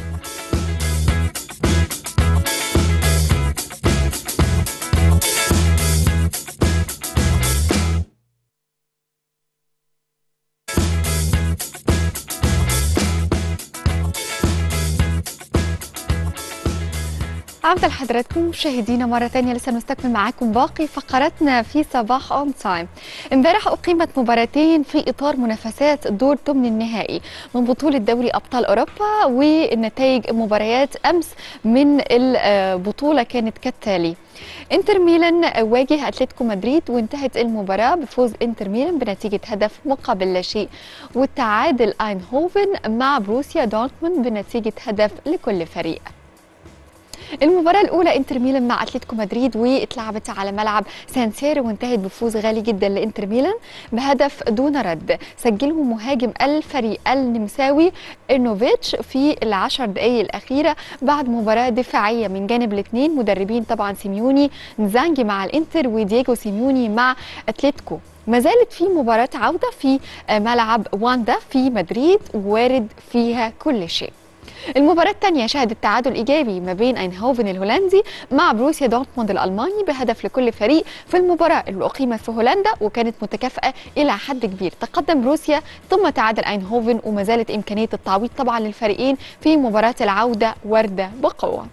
عودة لحضراتكم مشاهدينا مرة تانية لسه نستكمل معاكم باقي فقراتنا في صباح اون تايم امبارح أقيمت مباراتين في إطار منافسات دور ثمن النهائي من بطولة دوري أبطال أوروبا ونتائج مباريات أمس من البطولة كانت كالتالي انتر ميلان واجه اتلتيكو مدريد وانتهت المباراة بفوز انتر ميلان بنتيجة هدف مقابل لا شيء والتعادل اينهوفن مع بروسيا دورتموند بنتيجة هدف لكل فريق المباراة الأولى انتر ميلان مع أتلتيكو مدريد واتلعبت على ملعب سان سيرو وانتهت بفوز غالي جدا لانتر ميلان بهدف دون رد سجله مهاجم الفريق النمساوي إنوفيتش في العشر دقايق الأخيرة بعد مباراة دفاعية من جانب الاثنين مدربين طبعا سيميوني نزانجي مع الانتر ودييجو سيميوني مع أتلتيكو ما زالت في مباراة عودة في ملعب واندا في مدريد وارد فيها كل شيء المباراة الثانية شهدت تعادل إيجابي ما بين أينهوفن الهولندي مع بروسيا دورتموند الألماني بهدف لكل فريق في المباراة اللي أقيمت في هولندا وكانت متكافئة إلى حد كبير تقدم بروسيا ثم تعادل أينهوفن وما زالت إمكانية التعويض طبعا للفريقين في مباراة العودة واردة بقوة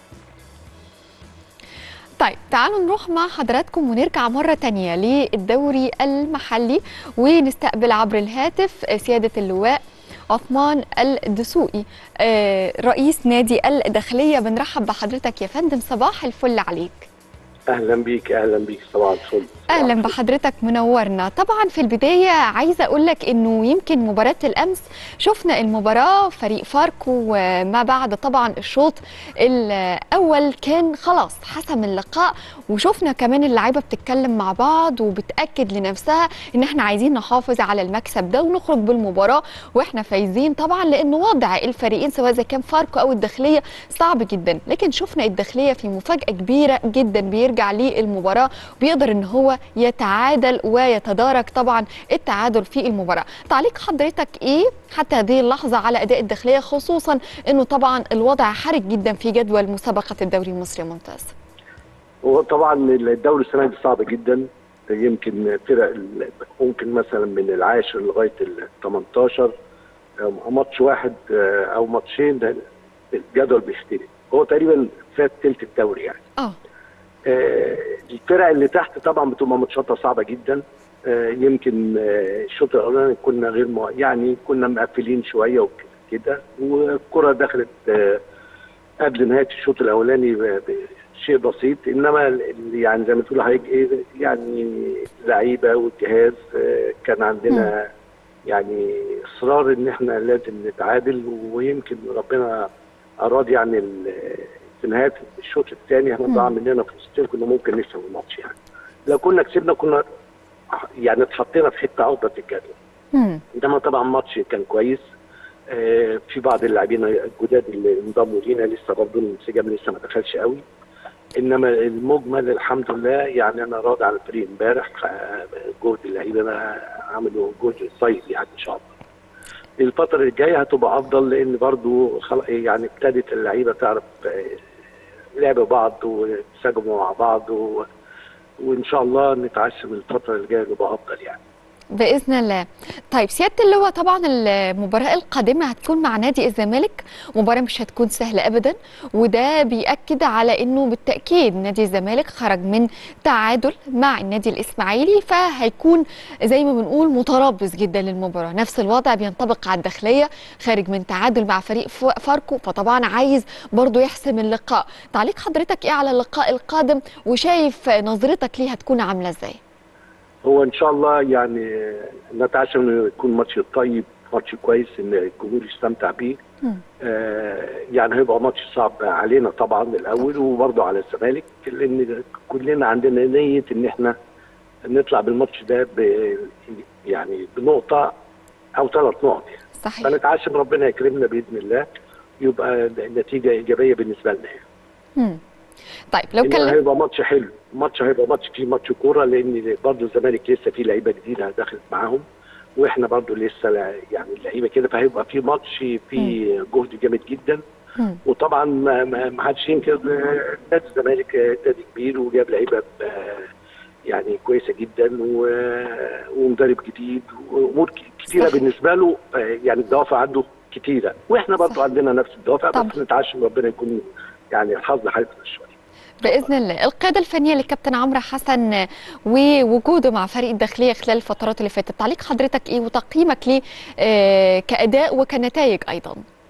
طيب تعالوا نروح مع حضراتكم ونرجع مرة تانية للدوري المحلي ونستقبل عبر الهاتف سيادة اللواء عثمان الدسوقي آه، رئيس نادي الداخلية بنرحب بحضرتك يا فندم صباح الفل عليك اهلا بيك اهلا بيك صباح الفل اهلا بحضرتك منورنا طبعا في البدايه عايزه اقول لك انه يمكن مباراه الامس شفنا المباراه فريق فاركو ما بعد طبعا الشوط الاول كان خلاص حسم اللقاء وشفنا كمان اللعيبه بتتكلم مع بعض وبتاكد لنفسها ان احنا عايزين نحافظ على المكسب ده ونخرج بالمباراه واحنا فايزين طبعا لان وضع الفريقين سواء اذا كان فاركو او الداخليه صعب جدا لكن شفنا الداخليه في مفاجاه كبيره جدا بيرجع للمباراه بيقدر ان هو يتعادل ويتدارك طبعا التعادل في المباراه تعليق حضرتك ايه حتى هذه اللحظه على اداء الداخليه خصوصا انه طبعا الوضع حرج جدا في جدول مسابقه الدوري المصري الممتاز هو طبعا الدوري السنه دي صعب جدا يمكن فرق ال- ممكن مثلا من العاشر لغايه ال 18 آه، ماتش واحد آه، او ماتشين ده الجدول بيختلف هو تقريبا فات تلت الدوري يعني اه آه، الفرق اللي تحت طبعا بتبقى ماتشاتها صعبه جدا آه، يمكن آه، الشوط الاولاني كنا غير مو... يعني كنا مقفلين شويه وكده والكره دخلت آه، قبل نهايه الشوط الاولاني ب- بشيء بسيط انما اللي يعني زي ما تقول حضرتك ايه يعني لعيبه والجهاز آه، كان عندنا يعني اصرار ان احنا لازم نتعادل ويمكن ربنا اراد يعني ال- في نهايه الشوط الثاني احنا ضاع مننا فرصتين كنا ممكن نكسب الماتش يعني لو كنا كسبنا كنا يعني اتحطينا في حته افضل في الجدول مم. انما طبعا ماتش كان كويس آه، في بعض اللاعبين الجداد اللي انضموا لينا لسه برضه الانسجام لسه ما دخلش قوي انما المجمل الحمد لله يعني انا راضي على الفريق امبارح آه، جهد اللعيبه بقى عملوا جهد طيب يعني ان شاء الله الفترة الجاية هتبقى أفضل لأن برضو خل... يعني ابتدت اللعيبة تعرف آه، لعب بعض وانسجموا مع بعض و... وإن شاء الله نتعشم الفترة الجاية تبقى أفضل يعني. باذن الله طيب سياده اللواء طبعا المباراه القادمه هتكون مع نادي الزمالك مباراه مش هتكون سهله ابدا وده بياكد على انه بالتاكيد نادي الزمالك خرج من تعادل مع النادي الاسماعيلي فهيكون زي ما بنقول متربص جدا للمباراه نفس الوضع بينطبق على الداخليه خارج من تعادل مع فريق ف- فاركو فطبعا عايز برضو يحسم اللقاء تعليق حضرتك ايه على اللقاء القادم وشايف نظرتك ليه هتكون عامله ازاي هو إن شاء الله يعني نتعشم إنه يكون ماتش طيب ماتش كويس إن الجمهور يستمتع بيه. مم. آه يعني هيبقى ماتش صعب علينا طبعا الأول وبرضه على الزمالك لأن كلنا عندنا نية إن إحنا نطلع بالماتش ده ب يعني بنقطة أو ثلاث نقط يعني. صحيح فنتعشم ربنا يكرمنا باذن الله يبقى النتيجه ايجابيه بالنسبه لنا يعني. مم. طيب لو إنه كلم هيبقى ماتش حلو ماتش هيبقى ماتش فيه ماتش كوره لان برضه الزمالك لسه فيه لعيبه جديده دخلت معاهم واحنا برضه لسه لا- يعني اللعيبه كده فهيبقى في ماتش فيه جهد جامد جدا مم. وطبعا ما ما ما حدش ينكر آه، نادي الزمالك آه، نادي كبير وجاب لعيبه آه، يعني كويسه جدا و- ومدرب جديد وامور ك- كتيره صحيح. بالنسبه له آه، يعني الدوافع عنده كتيره واحنا برضه صح. عندنا نفس الدوافع طبعا. بس نتعشم ربنا يكون يعني الحظ حالفنا شويه باذن الله القياده الفنيه للكابتن عمرو حسن ووجوده مع فريق الداخليه خلال الفترات اللي فاتت تعليق حضرتك ايه وتقييمك ليه آه، كاداء وكنتائج ايضا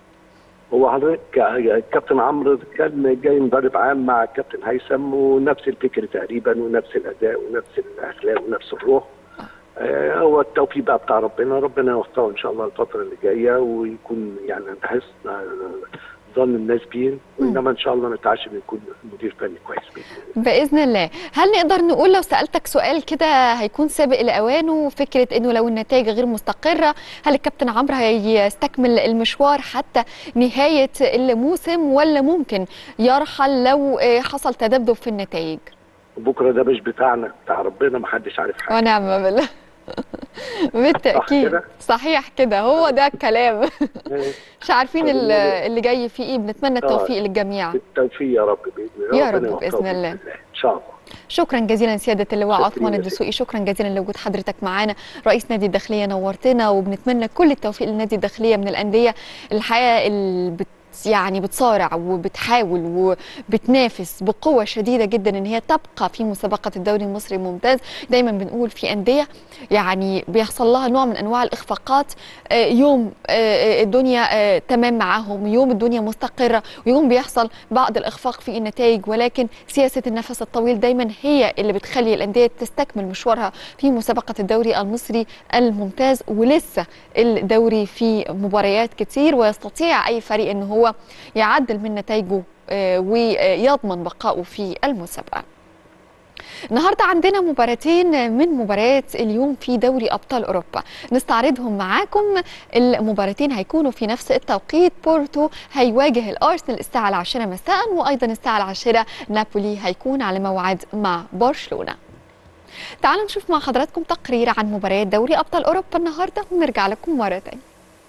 هو حضرتك ك- كابتن عمرو كان جاي مدرب عام مع كابتن هيثم ونفس الفكر تقريبا ونفس الاداء ونفس الاخلاق ونفس الروح آه، هو التوفيق بقى بتاع ربنا ربنا يوفقه ان شاء الله الفتره اللي جايه ويكون يعني بحس ظن الناس بيه وانما ان شاء الله نتعشم يكون مدير فني كويس باذن الله باذن الله هل نقدر نقول لو سالتك سؤال كده هيكون سابق لاوانه فكره انه لو النتائج غير مستقره هل الكابتن عمرو هيستكمل المشوار حتى نهايه الموسم ولا ممكن يرحل لو آه، حصل تذبذب في النتائج بكره ده مش بتاعنا بتاع ربنا ما حدش عارف حاجه ونعم بالله بالتاكيد كده؟ صحيح كده هو ده الكلام مش عارفين ال- اللي جاي فيه ايه بنتمنى التوفيق للجميع بالتوفيق يا رب باذن الله يا ربنا رب يوفقه بإذن الله. ان شاء الله شكرا جزيلا سيادة اللواء شكرا عثمان يا الدسوقي شكرا جزيلا لوجود حضرتك معانا رئيس نادي الداخلية نورتنا وبنتمنى كل التوفيق لنادي الداخلية من الأندية الحقيقة اللي بت يعني بتصارع وبتحاول وبتنافس بقوة شديدة جدا ان هي تبقى في مسابقة الدوري المصري الممتاز دايما بنقول في أندية يعني بيحصل لها نوع من انواع الاخفاقات آه، يوم آه، آه، الدنيا آه، تمام معاهم يوم الدنيا مستقرة ويوم بيحصل بعض الاخفاق في النتائج ولكن سياسة النفس الطويل دايما هي اللي بتخلي الأندية تستكمل مشوارها في مسابقة الدوري المصري الممتاز ولسه الدوري في مباريات كتير ويستطيع أي فريق أن هو يعدل من نتائجه آه، ويضمن بقائه في المسابقة النهارده عندنا مباراتين من مباريات اليوم في دوري ابطال اوروبا نستعرضهم معاكم المباراتين هيكونوا في نفس التوقيت بورتو هيواجه الارسنال الساعه العاشرة مساء وايضا الساعه العاشرة نابولي هيكون على موعد مع برشلونه تعالوا نشوف مع حضراتكم تقرير عن مباريات دوري ابطال اوروبا النهارده ونرجع لكم مره تانية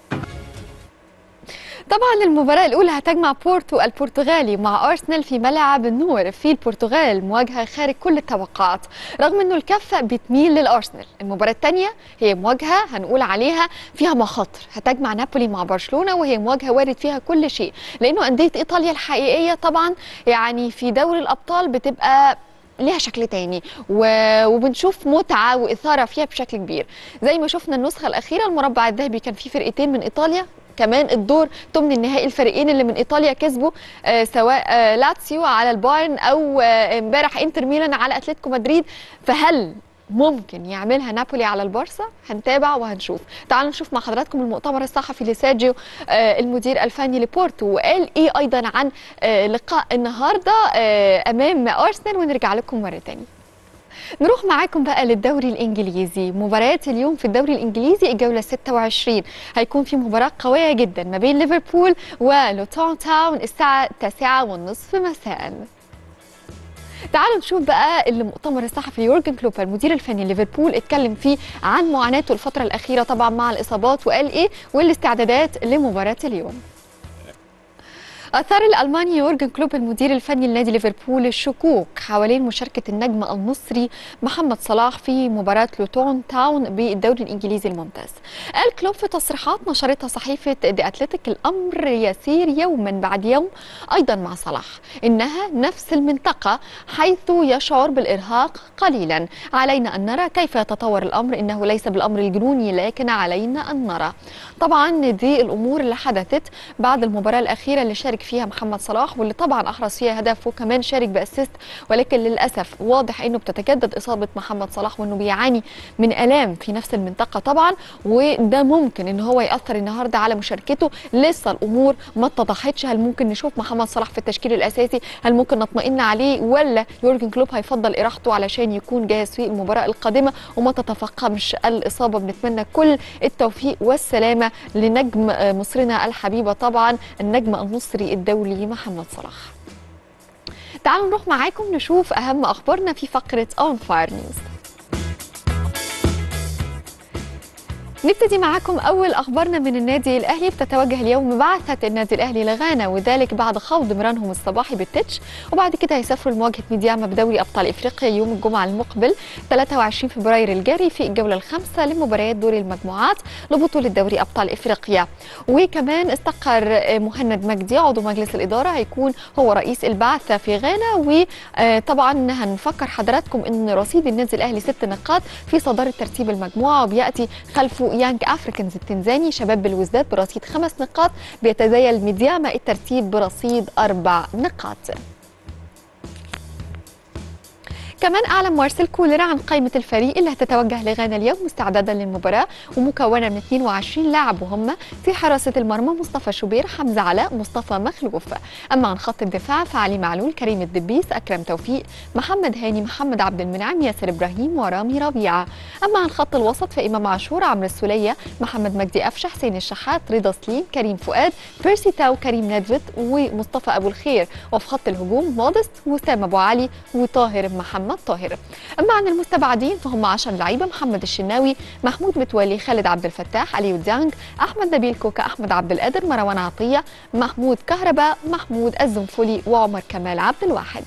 طبعا المباراة الأولى هتجمع بورتو البرتغالي مع أرسنال في ملعب النور في البرتغال مواجهة خارج كل التوقعات رغم أنه الكفة بتميل للأرسنال المباراة الثانية هي مواجهة هنقول عليها فيها مخاطر هتجمع نابولي مع برشلونة وهي مواجهة وارد فيها كل شيء لأنه أندية إيطاليا الحقيقية طبعا يعني في دوري الأبطال بتبقى ليها شكل تاني و- وبنشوف متعة وإثارة فيها بشكل كبير زي ما شفنا النسخة الأخيرة المربع الذهبي كان فيه فرقتين من إيطاليا كمان الدور ثمن النهائي الفريقين اللي من ايطاليا كسبوا آه سواء آه لاتسيو على البايرن او آه امبارح انتر ميلان على اتلتيكو مدريد فهل ممكن يعملها نابولي على البارسا هنتابع وهنشوف تعالوا نشوف مع حضراتكم المؤتمر الصحفي لسيرجيو آه المدير الفني لبورتو وقال ايه ايضا عن آه لقاء النهارده آه امام ارسنال ونرجع لكم مره تانية نروح معاكم بقى للدوري الانجليزي مباريات اليوم في الدوري الانجليزي الجوله 26 هيكون في مباراه قويه جدا ما بين ليفربول ولوتون تاون الساعه 9 والنصف مساء تعالوا نشوف بقى المؤتمر الصحفي يورجن كلوبر المدير الفني ليفربول اتكلم فيه عن معاناته الفتره الاخيره طبعا مع الاصابات وقال ايه والاستعدادات لمباراه اليوم أثار الألماني يورجن كلوب المدير الفني لنادي ليفربول الشكوك حوالين مشاركة النجم المصري محمد صلاح في مباراة لوتون تاون بالدوري الإنجليزي الممتاز قال كلوب في تصريحات نشرتها صحيفة دي أتلتيك الأمر يسير يوما بعد يوم أيضا مع صلاح إنها نفس المنطقة حيث يشعر بالإرهاق قليلا علينا أن نرى كيف يتطور الأمر إنه ليس بالأمر الجنوني لكن علينا أن نرى طبعا دي الأمور اللي حدثت بعد المباراة الأخيرة اللي شارك فيها محمد صلاح واللي طبعا أحرز فيها هدف وكمان شارك بأسيست ولكن للأسف واضح إنه بتتجدد إصابة محمد صلاح وإنه بيعاني من آلام في نفس المنطقة طبعا وده ممكن إن هو يأثر النهاردة على مشاركته لسه الأمور ما اتضحتش هل ممكن نشوف محمد صلاح في التشكيل الأساسي هل ممكن نطمئن عليه ولا يورجن كلوب هيفضل إراحته علشان يكون جاهز في المباراة القادمة وما تتفاقمش الإصابة بنتمنى كل التوفيق والسلامة لنجم آه، مصرنا الحبيبة طبعا النجم المصري الدولي محمد صلاح تعالوا نروح معاكم نشوف أهم أخبارنا في فقرة أون فاير نيوز نبتدي معاكم اول اخبارنا من النادي الاهلي بتتوجه اليوم بعثه النادي الاهلي لغانا وذلك بعد خوض مرانهم الصباحي بالتتش وبعد كده هيسافروا لمواجهه ميدياما بدوري ابطال افريقيا يوم الجمعه المقبل 23 فبراير الجاري في الجوله الخامسه لمباريات دور المجموعات لبطوله دوري ابطال افريقيا وكمان استقر مهند مجدي عضو مجلس الاداره هيكون هو رئيس البعثه في غانا وطبعا هنفكر حضراتكم ان رصيد النادي الاهلي ست نقاط في صداره ترتيب المجموعه وبياتي خلفه يانج افريكانز التنزاني شباب بالوزداد برصيد خمس نقاط بيتزايل ميدياما الترتيب برصيد اربع نقاط كمان اعلن مارسيل كولر عن قائمه الفريق اللي هتتوجه لغانا اليوم استعدادا للمباراه ومكونه من 22 لاعب وهم في حراسه المرمى مصطفى شوبير حمزه علاء مصطفى مخلوف اما عن خط الدفاع فعلي معلول كريم الدبيس اكرم توفيق محمد هاني محمد عبد المنعم ياسر ابراهيم ورامي ربيعه اما عن خط الوسط فامام عاشور عمرو السوليه محمد مجدي قفشه حسين الشحات رضا سليم كريم فؤاد بيرسي تاو كريم ندفت ومصطفى ابو الخير وفي خط الهجوم مودست وسام ابو علي وطاهر محمد طاهر اما عن المستبعدين فهم 10 لعيبه محمد الشناوي محمود متولي خالد عبد الفتاح اليو ديانج احمد نبيل كوكا احمد عبد القادر مروان عطيه محمود كهرباء محمود الزنفولي وعمر كمال عبد الواحد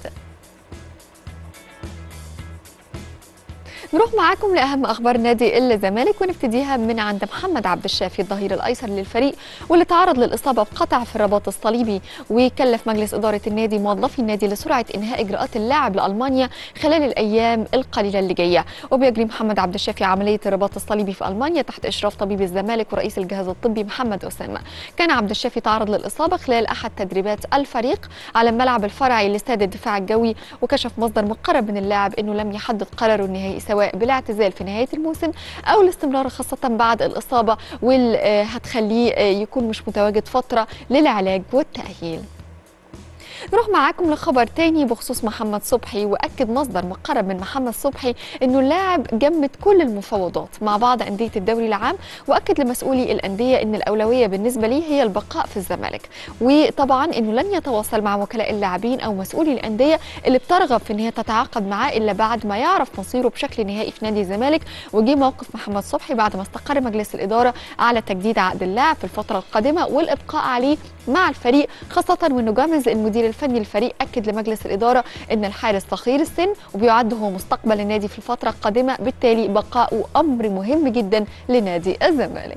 نروح معاكم لاهم اخبار نادي الزمالك ونبتديها من عند محمد عبد الشافي الظهير الايسر للفريق واللي تعرض للاصابه بقطع في الرباط الصليبي وكلف مجلس اداره النادي موظفي النادي لسرعه انهاء اجراءات اللاعب لالمانيا خلال الايام القليله اللي جايه وبيجري محمد عبد الشافي عمليه الرباط الصليبي في المانيا تحت اشراف طبيب الزمالك ورئيس الجهاز الطبي محمد اسامه كان عبد الشافي تعرض للاصابه خلال احد تدريبات الفريق على الملعب الفرعي لاستاد الدفاع الجوي وكشف مصدر مقرب من اللاعب انه لم يحدد قراره النهائي سواء بالاعتزال في نهايه الموسم او الاستمرار خاصه بعد الاصابه واللي هتخليه يكون مش متواجد فتره للعلاج والتاهيل نروح معاكم لخبر تاني بخصوص محمد صبحي واكد مصدر مقرب من محمد صبحي انه اللاعب جمد كل المفاوضات مع بعض انديه الدوري العام واكد لمسؤولي الانديه ان الاولويه بالنسبه ليه هي البقاء في الزمالك وطبعا انه لن يتواصل مع وكلاء اللاعبين او مسؤولي الانديه اللي بترغب في ان هي تتعاقد معاه الا بعد ما يعرف مصيره بشكل نهائي في نادي الزمالك وجي موقف محمد صبحي بعد ما استقر مجلس الاداره على تجديد عقد اللاعب في الفتره القادمه والابقاء عليه مع الفريق خاصه وانه جامز المدير الفني للفريق اكد لمجلس الاداره ان الحارس صغير السن وبيعد هو مستقبل النادي في الفتره القادمه بالتالي بقاؤه امر مهم جدا لنادي الزمالك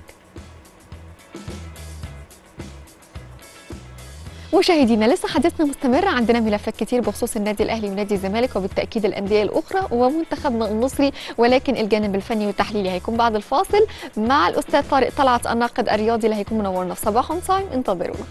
مشاهدينا لسه حديثنا مستمر عندنا ملفات كتير بخصوص النادي الاهلي ونادي الزمالك وبالتاكيد الانديه الاخرى ومنتخبنا المصري ولكن الجانب الفني والتحليلي هيكون بعد الفاصل مع الاستاذ طارق طلعت الناقد الرياضي اللي هيكون منورنا في صباح اون تايم انتظرونا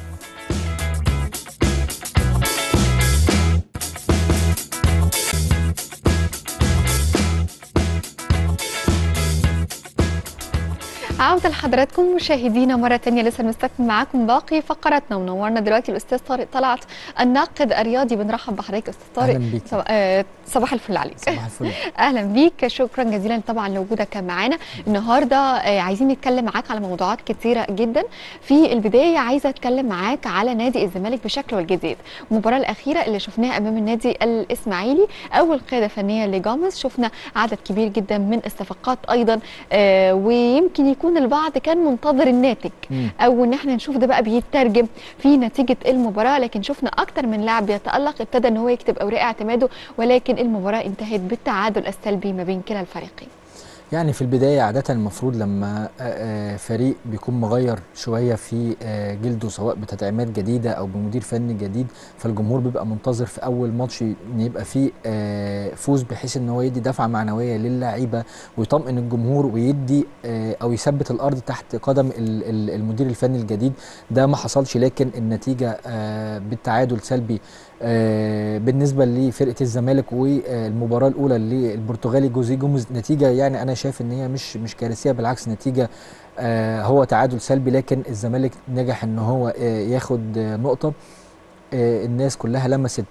عودة لحضراتكم مشاهدينا مرة تانية لسه بنستكمل معاكم باقي فقراتنا ومنورنا دلوقتي الأستاذ طارق طلعت الناقد الرياضي بنرحب بحضرتك أستاذ طارق أهلا بيك. صباح, آه صباح الفل عليك صباح الفل أهلا بيك شكرا جزيلا طبعا لوجودك معانا النهاردة آه عايزين نتكلم معاك على موضوعات كتيرة جدا في البداية عايزة أتكلم معاك على نادي الزمالك بشكله الجديد المباراة الأخيرة اللي شفناها أمام النادي الإسماعيلي أول قيادة فنية لجامز شفنا عدد كبير جدا من الصفقات أيضا آه ويمكن يكون البعض كان منتظر الناتج مم. او ان احنا نشوف ده بقى بيترجم في نتيجه المباراه لكن شفنا اكتر من لاعب بيتالق ابتدى ان هو يكتب اوراق اعتماده ولكن المباراه انتهت بالتعادل السلبي ما بين كلا الفريقين يعني في البداية عادة المفروض لما آه، آه، فريق بيكون مغير شوية في آه، جلده سواء بتدعيمات جديدة أو بمدير فني جديد فالجمهور بيبقى منتظر في أول ماتش إن يبقى فيه آه، فوز بحيث إن هو يدي دفعة معنوية للاعيبة ويطمئن الجمهور ويدي آه، أو يثبت الأرض تحت قدم ال- ال- المدير الفني الجديد ده ما حصلش لكن النتيجة آه، بالتعادل سلبي آه، بالنسبه لفرقه الزمالك والمباراه الاولى للبرتغالي جوزيه جوميز نتيجه يعني انا شايف ان هي مش مش كارثيه بالعكس نتيجه آه، هو تعادل سلبي لكن الزمالك نجح ان هو آه، ياخد آه، نقطه آه، الناس كلها لمست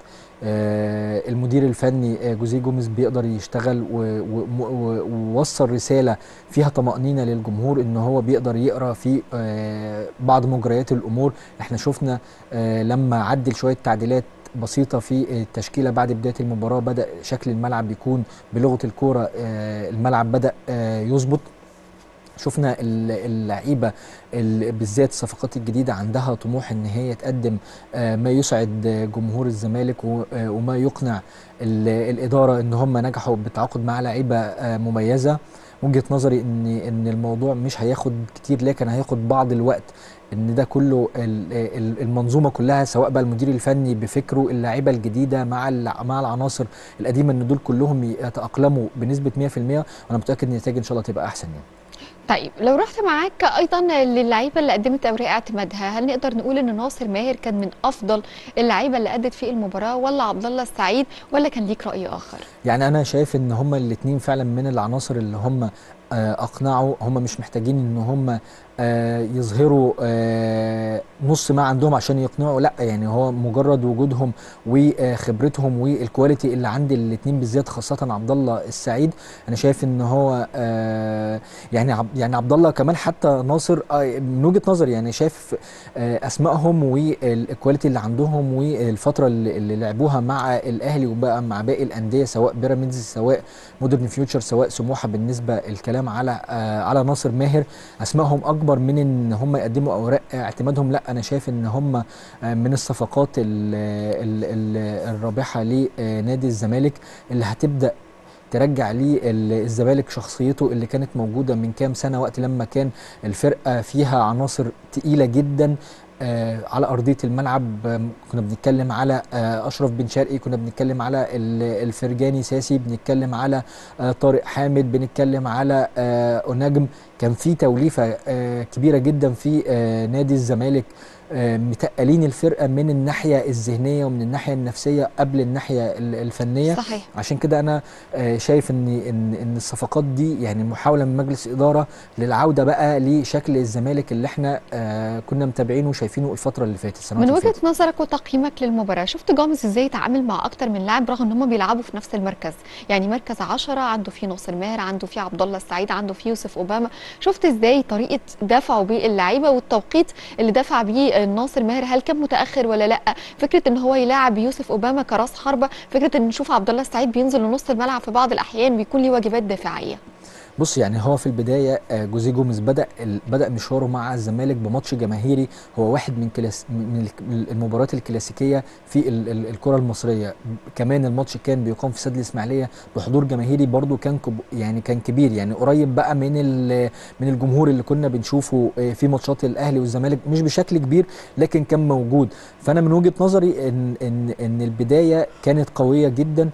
آه، المدير الفني آه، جوزيه جوميز بيقدر يشتغل و- و- و- ووصل رساله فيها طمانينه للجمهور ان هو بيقدر يقرا في آه، بعض مجريات الامور احنا شفنا آه، لما عدل شويه تعديلات بسيطه في التشكيله بعد بدايه المباراه بدا شكل الملعب يكون بلغه الكوره آه، الملعب بدا آه، يظبط شفنا ال- اللعيبه ال- بالذات الصفقات الجديده عندها طموح ان هي تقدم آه، ما يسعد آه، جمهور الزمالك و- آه، وما يقنع ال- الاداره ان هم نجحوا بالتعاقد مع لعيبه آه، مميزه وجهه نظري ان ان الموضوع مش هياخد كتير لكن هياخد بعض الوقت ان ده كله ال- ال- المنظومه كلها سواء بقى المدير الفني بفكره اللعيبه الجديده مع الع- مع العناصر القديمه ان دول كلهم يتاقلموا بنسبه 100% وانا متاكد ان النتائج ان شاء الله تبقى احسن يعني طيب لو رحت معاك ايضا للعيبه اللي قدمت اوراق اعتمادها هل نقدر نقول ان ناصر ماهر كان من افضل اللعيبه اللي ادت في المباراه ولا عبد الله السعيد ولا كان ليك راي اخر يعني انا شايف ان هما الاثنين فعلا من العناصر اللي هم اقنعوا هم مش محتاجين ان هم يظهروا آه، نص ما عندهم عشان يقنعوا لا يعني هو مجرد وجودهم وخبرتهم والكواليتي اللي عند الاثنين بالذات خاصه عبد الله السعيد انا شايف ان هو آه، يعني عب- يعني عبد الله كمان حتى ناصر آه، من وجهه نظري يعني شايف آه، اسمائهم والكواليتي اللي عندهم والفتره اللي اللي لعبوها مع الاهلي وبقى مع باقي الانديه سواء بيراميدز سواء مودرن فيوتشر سواء سموحه بالنسبه الكلام على آه، على ناصر ماهر اسمائهم اكبر من ان هم يقدموا اوراق اعتمادهم لا انا شايف ان هم آه، من الصفقات ال ال ال الرابحه لنادي الزمالك اللي هتبدا ترجع ليه ال- الزمالك شخصيته اللي كانت موجوده من كام سنه وقت لما كان الفرقه فيها عناصر تقيله جدا آه على ارضيه الملعب آه كنا بنتكلم على آه اشرف بن شرقي كنا بنتكلم على ال- الفرجاني ساسي بنتكلم على آه طارق حامد بنتكلم على آه اوناجم كان في توليفه آه كبيره جدا في آه نادي الزمالك آه متقلين الفرقه من الناحيه الذهنيه ومن الناحيه النفسيه قبل الناحيه ال- الفنيه صحيح عشان كده انا آه، شايف ان ان ان الصفقات دي يعني محاوله من مجلس اداره للعوده بقى لشكل الزمالك اللي احنا آه، كنا متابعينه وشايفينه الفتره اللي فاتت السنوات من اللي وجهه فاتت. نظرك وتقييمك للمباراه شفت جامز ازاي يتعامل مع اكتر من لاعب رغم ان هم بيلعبوا في نفس المركز يعني مركز 10 عنده فيه ناصر ماهر عنده فيه عبد الله السعيد عنده فيه يوسف اوباما شفت ازاي طريقه دفعه باللعيبه والتوقيت اللي دفع بيه ناصر ماهر هل كان متاخر ولا لا فكره ان هو يلاعب يوسف اوباما كراس حربه فكره ان نشوف عبد الله السعيد بينزل لنص الملعب في بعض الاحيان بيكون ليه واجبات دفاعيه بص يعني هو في البدايه آه، جوزيه جوميز بدا ال- بدا مشواره مع الزمالك بماتش جماهيري هو واحد من كلاس من الك- من المباريات الكلاسيكيه في ال- ال- الكره المصريه كمان الماتش كان بيقام في استاد الاسماعيليه بحضور جماهيري برضو كان كب يعني كان كبير يعني قريب بقى من ال- من الجمهور اللي كنا بنشوفه آه، في ماتشات الاهلي والزمالك مش بشكل كبير لكن كان موجود فانا من وجهه نظري ان ان ان البدايه كانت قويه جدا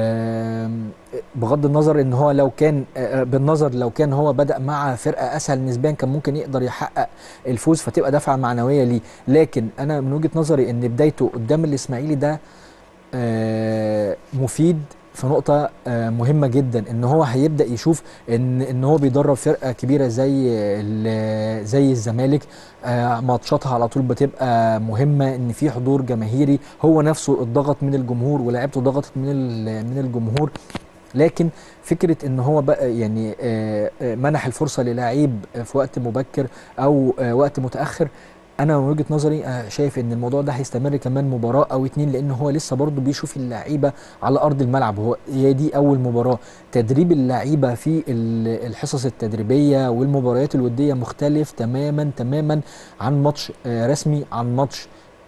آم، بغض النظر ان هو لو كان آه، بالنظر لو كان هو بدا مع فرقه اسهل نسبيا كان ممكن يقدر يحقق الفوز فتبقى دفعه معنويه ليه لكن انا من وجهه نظري ان بدايته قدام الاسماعيلي ده آه، مفيد في نقطة آه، مهمة جدا ان هو هيبدأ يشوف ان ان هو بيدرب فرقة كبيرة زي ال- زي الزمالك آه، ماتشاتها على طول بتبقى مهمة ان في حضور جماهيري هو نفسه اتضغط من الجمهور ولاعيبته ضغطت من ال- من الجمهور لكن فكره ان هو بقى يعني آه، آه، منح الفرصه للاعيب في وقت مبكر او آه، وقت متاخر انا من وجهه نظري آه، شايف ان الموضوع ده هيستمر كمان مباراه او اتنين لان هو لسه برضه بيشوف اللعيبه على ارض الملعب هو هي دي اول مباراه تدريب اللعيبه في ال- الحصص التدريبيه والمباريات الوديه مختلف تماما تماما عن ماتش آه، رسمي عن ماتش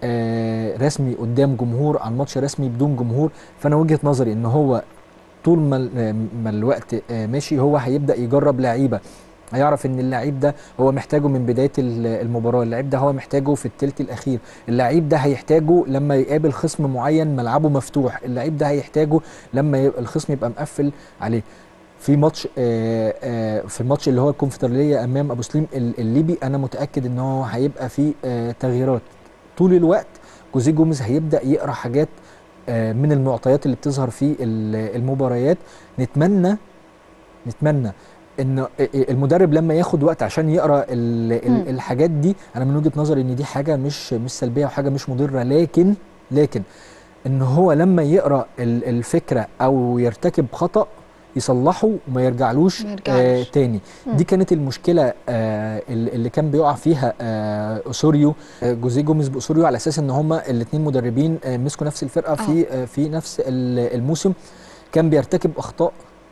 آه، رسمي قدام جمهور عن ماتش رسمي بدون جمهور فانا وجهه نظري ان هو طول ما ال- ما الوقت آه، ماشي هو هيبدا يجرب لعيبه هيعرف ان اللعيب ده هو محتاجه من بدايه ال- المباراه اللعيب ده هو محتاجه في الثلث الاخير اللعيب ده هيحتاجه لما يقابل خصم معين ملعبه مفتوح اللعيب ده هيحتاجه لما يبقى الخصم يبقى مقفل عليه في ماتش آه، آه، في الماتش اللي هو الكونفدراليه امام ابو سليم ال- الليبي انا متاكد ان هو هيبقى فيه آه، تغييرات طول الوقت جوزيه جوميز هيبدا يقرا حاجات آه، من المعطيات اللي بتظهر في ال- المباريات نتمنى نتمنى ان المدرب لما ياخد وقت عشان يقرا ال- مم. ال- الحاجات دي انا من وجهه نظري ان دي حاجه مش مش سلبيه وحاجه مش مضره لكن لكن ان هو لما يقرا ال- الفكره او يرتكب خطا يصلحه وما يرجعلوش ما آه يرجعلوش. تاني مم. دي كانت المشكله آه ال- اللي كان بيقع فيها آه اسوريو آه جوزيه جوميز باسوريو على اساس ان هما الاثنين مدربين آه مسكوا نفس الفرقه في آه في نفس ال- الموسم كان بيرتكب اخطاء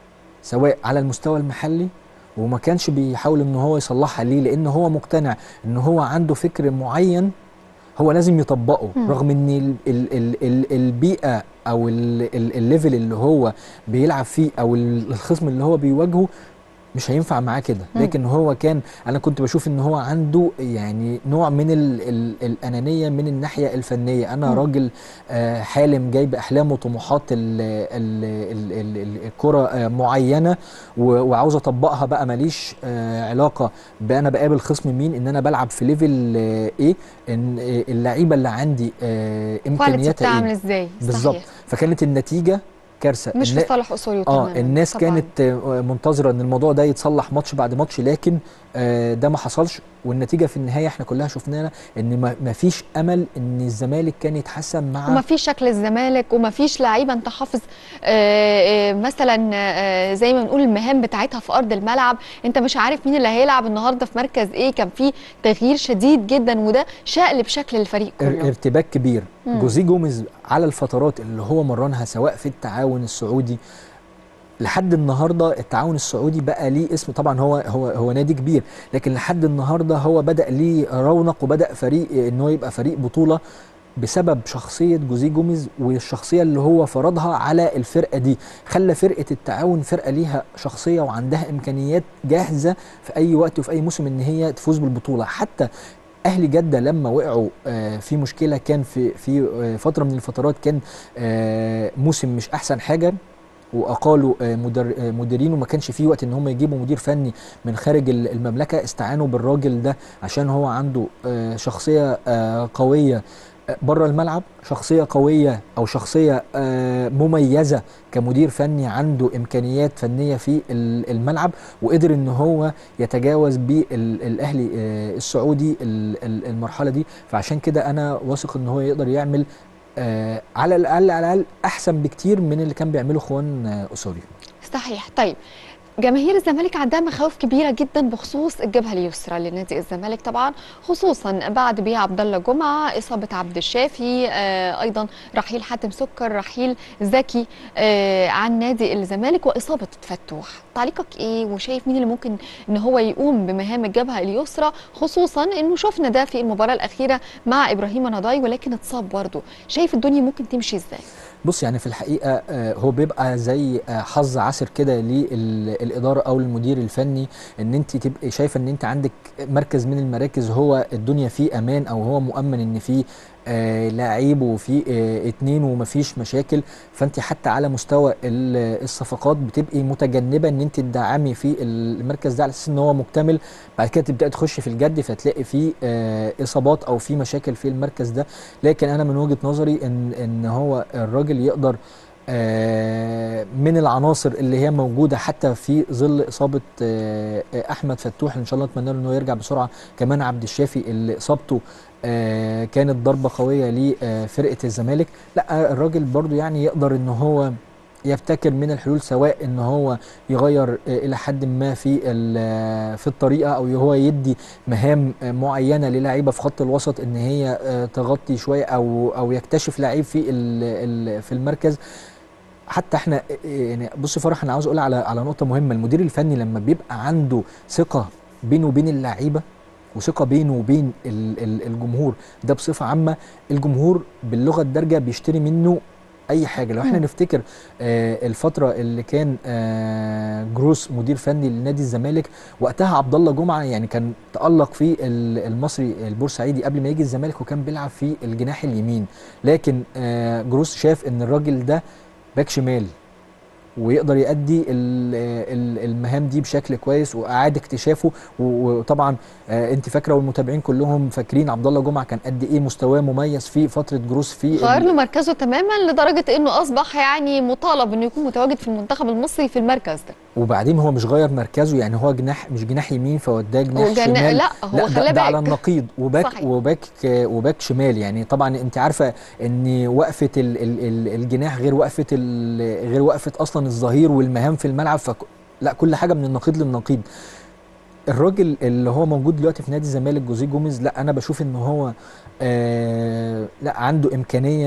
سواء على المستوى المحلي وما كانش بيحاول ان هو يصلحها ليه لان هو مقتنع ان هو عنده فكر معين هو لازم يطبقه مم. رغم ان ال ال ال ال البيئه او ال ال الليفل اللي هو بيلعب فيه او ال- الخصم اللي هو بيواجهه مش هينفع معاه كده مم. لكن هو كان انا كنت بشوف ان هو عنده يعني نوع من ال ال الانانيه من الناحيه الفنيه انا مم. راجل آه، حالم جاي باحلام وطموحات ال- ال- ال- ال- ال- الكره آه، معينه و- وعاوز اطبقها بقى ماليش آه، علاقه بانا بقابل خصم مين ان انا بلعب في ليفل آه، ايه ان آه، اللعيبه اللي عندي آه، كواليتي امكانياتها بتعمل ايه ازاي بالظبط صحيح. فكانت النتيجه كارثه مش النا- في صالح اصولي اه تماماً. الناس طبعاً. كانت آه، منتظره ان الموضوع ده يتصلح ماتش بعد ماتش لكن آه، ده ما حصلش والنتيجه في النهايه احنا كلها شفناها ان ما- ما فيش امل ان الزمالك كان يتحسن مع وما فيش شكل الزمالك وما فيش لعيبه انت حافظ آه، آه، مثلا آه، زي ما بنقول المهام بتاعتها في ارض الملعب انت مش عارف مين اللي هيلعب النهارده في مركز ايه كان في تغيير شديد جدا وده شقلب شكل الفريق ار- كله ارتباك كبير مم. جوزيه جوميز على الفترات اللي هو مرنها سواء في التعاون السعودي لحد النهارده التعاون السعودي بقى ليه اسم طبعا هو هو هو نادي كبير لكن لحد النهارده هو بدا ليه رونق وبدا فريق ان هو يبقى فريق بطوله بسبب شخصيه جوزيه جوميز والشخصيه اللي هو فرضها على الفرقه دي خلى فرقه التعاون فرقه ليها شخصيه وعندها امكانيات جاهزه في اي وقت وفي اي موسم ان هي تفوز بالبطوله حتى اهلي جده لما وقعوا آه، في مشكله كان في في آه، فتره من الفترات كان آه، موسم مش احسن حاجه واقالوا آه، مدر آه، مديرين وما كانش فيه وقت ان هم يجيبوا مدير فني من خارج ال- المملكه استعانوا بالراجل ده عشان هو عنده آه، شخصيه آه، قويه بره الملعب شخصيه قويه او شخصيه آه، مميزه كمدير فني عنده امكانيات فنيه في ال- الملعب وقدر ان هو يتجاوز بالاهلي السعودي ال- ال- المرحله دي فعشان كده انا واثق ان هو يقدر يعمل آه، على الاقل على الاقل احسن بكتير من اللي كان بيعمله خوان آه، اسوريو صحيح طيب جماهير الزمالك عندها مخاوف كبيره جدا بخصوص الجبهه اليسرى لنادي الزمالك طبعا خصوصا بعد بيع عبد الله جمعه اصابه عبد الشافي آه ايضا رحيل حاتم سكر رحيل زكي آه عن نادي الزمالك واصابه فتوح تعليقك ايه وشايف مين اللي ممكن ان هو يقوم بمهام الجبهه اليسرى خصوصا انه شفنا ده في المباراه الاخيره مع ابراهيم نضاي ولكن اتصاب برضه شايف الدنيا ممكن تمشي ازاي بص يعني في الحقيقه آه، هو بيبقى زي آه، حظ عسر كده للاداره او المدير الفني ان انت تبقي شايفه ان انت عندك مركز من المراكز هو الدنيا فيه امان او هو مؤمن ان فيه آه لعيب وفي آه اتنين ومفيش مشاكل فانت حتى على مستوى ال- الصفقات بتبقي متجنبه ان انت تدعمي في المركز ده على اساس ان هو مكتمل بعد كده تبداي تخشي في الجد فتلاقي فيه آه اصابات او في مشاكل في المركز ده لكن انا من وجهه نظري ان ان هو الراجل يقدر آه، من العناصر اللي هي موجوده حتى في ظل اصابه آه، آه، احمد فتوح ان شاء الله اتمنى له انه يرجع بسرعه كمان عبد الشافي اللي اصابته آه، كانت ضربه قويه لفرقه الزمالك لا الراجل برضو يعني يقدر ان هو يبتكر من الحلول سواء ان هو يغير آه، الى حد ما في ال- في الطريقه او هو يدي مهام آه، معينه للاعيبه في خط الوسط ان هي آه، تغطي شويه او او يكتشف لعيب في ال- ال- في المركز حتى احنا يعني بص فرح انا عاوز اقول على على نقطه مهمه المدير الفني لما بيبقى عنده ثقه بينه وبين اللعيبه وثقه بينه وبين ال- ال- الجمهور ده بصفه عامه الجمهور باللغه الدارجه بيشتري منه اي حاجه لو احنا مم. نفتكر آه الفتره اللي كان آه جروس مدير فني لنادي الزمالك وقتها عبد الله جمعه يعني كان تالق في ال- المصري البورسعيدي قبل ما يجي الزمالك وكان بيلعب في الجناح اليمين لكن آه جروس شاف ان الراجل ده باك شمال ويقدر يؤدي ال- ال- المهام دي بشكل كويس واعاد اكتشافه و- وطبعا آه، انت فاكره والمتابعين كلهم فاكرين عبد الله جمعه كان قد ايه مستواه مميز في فتره جروس في غير ال- له مركزه تماما لدرجه انه اصبح يعني مطالب انه يكون متواجد في المنتخب المصري في المركز ده وبعدين هو مش غير مركزه يعني هو جناح مش جناح يمين فوداه جناح وجنا- شمال لا، هو ده, خلاه ده على باك. النقيض وباك صحيح. وباك وباك شمال يعني طبعا انت عارفه ان وقفه ال ال ال الجناح غير وقفه ال- غير وقفه اصلا الظهير والمهام في الملعب فك لا كل حاجه من النقيض للنقيض الراجل اللي هو موجود دلوقتي في نادي الزمالك جوزيه جوميز لا انا بشوف ان هو آه لا عنده امكانيه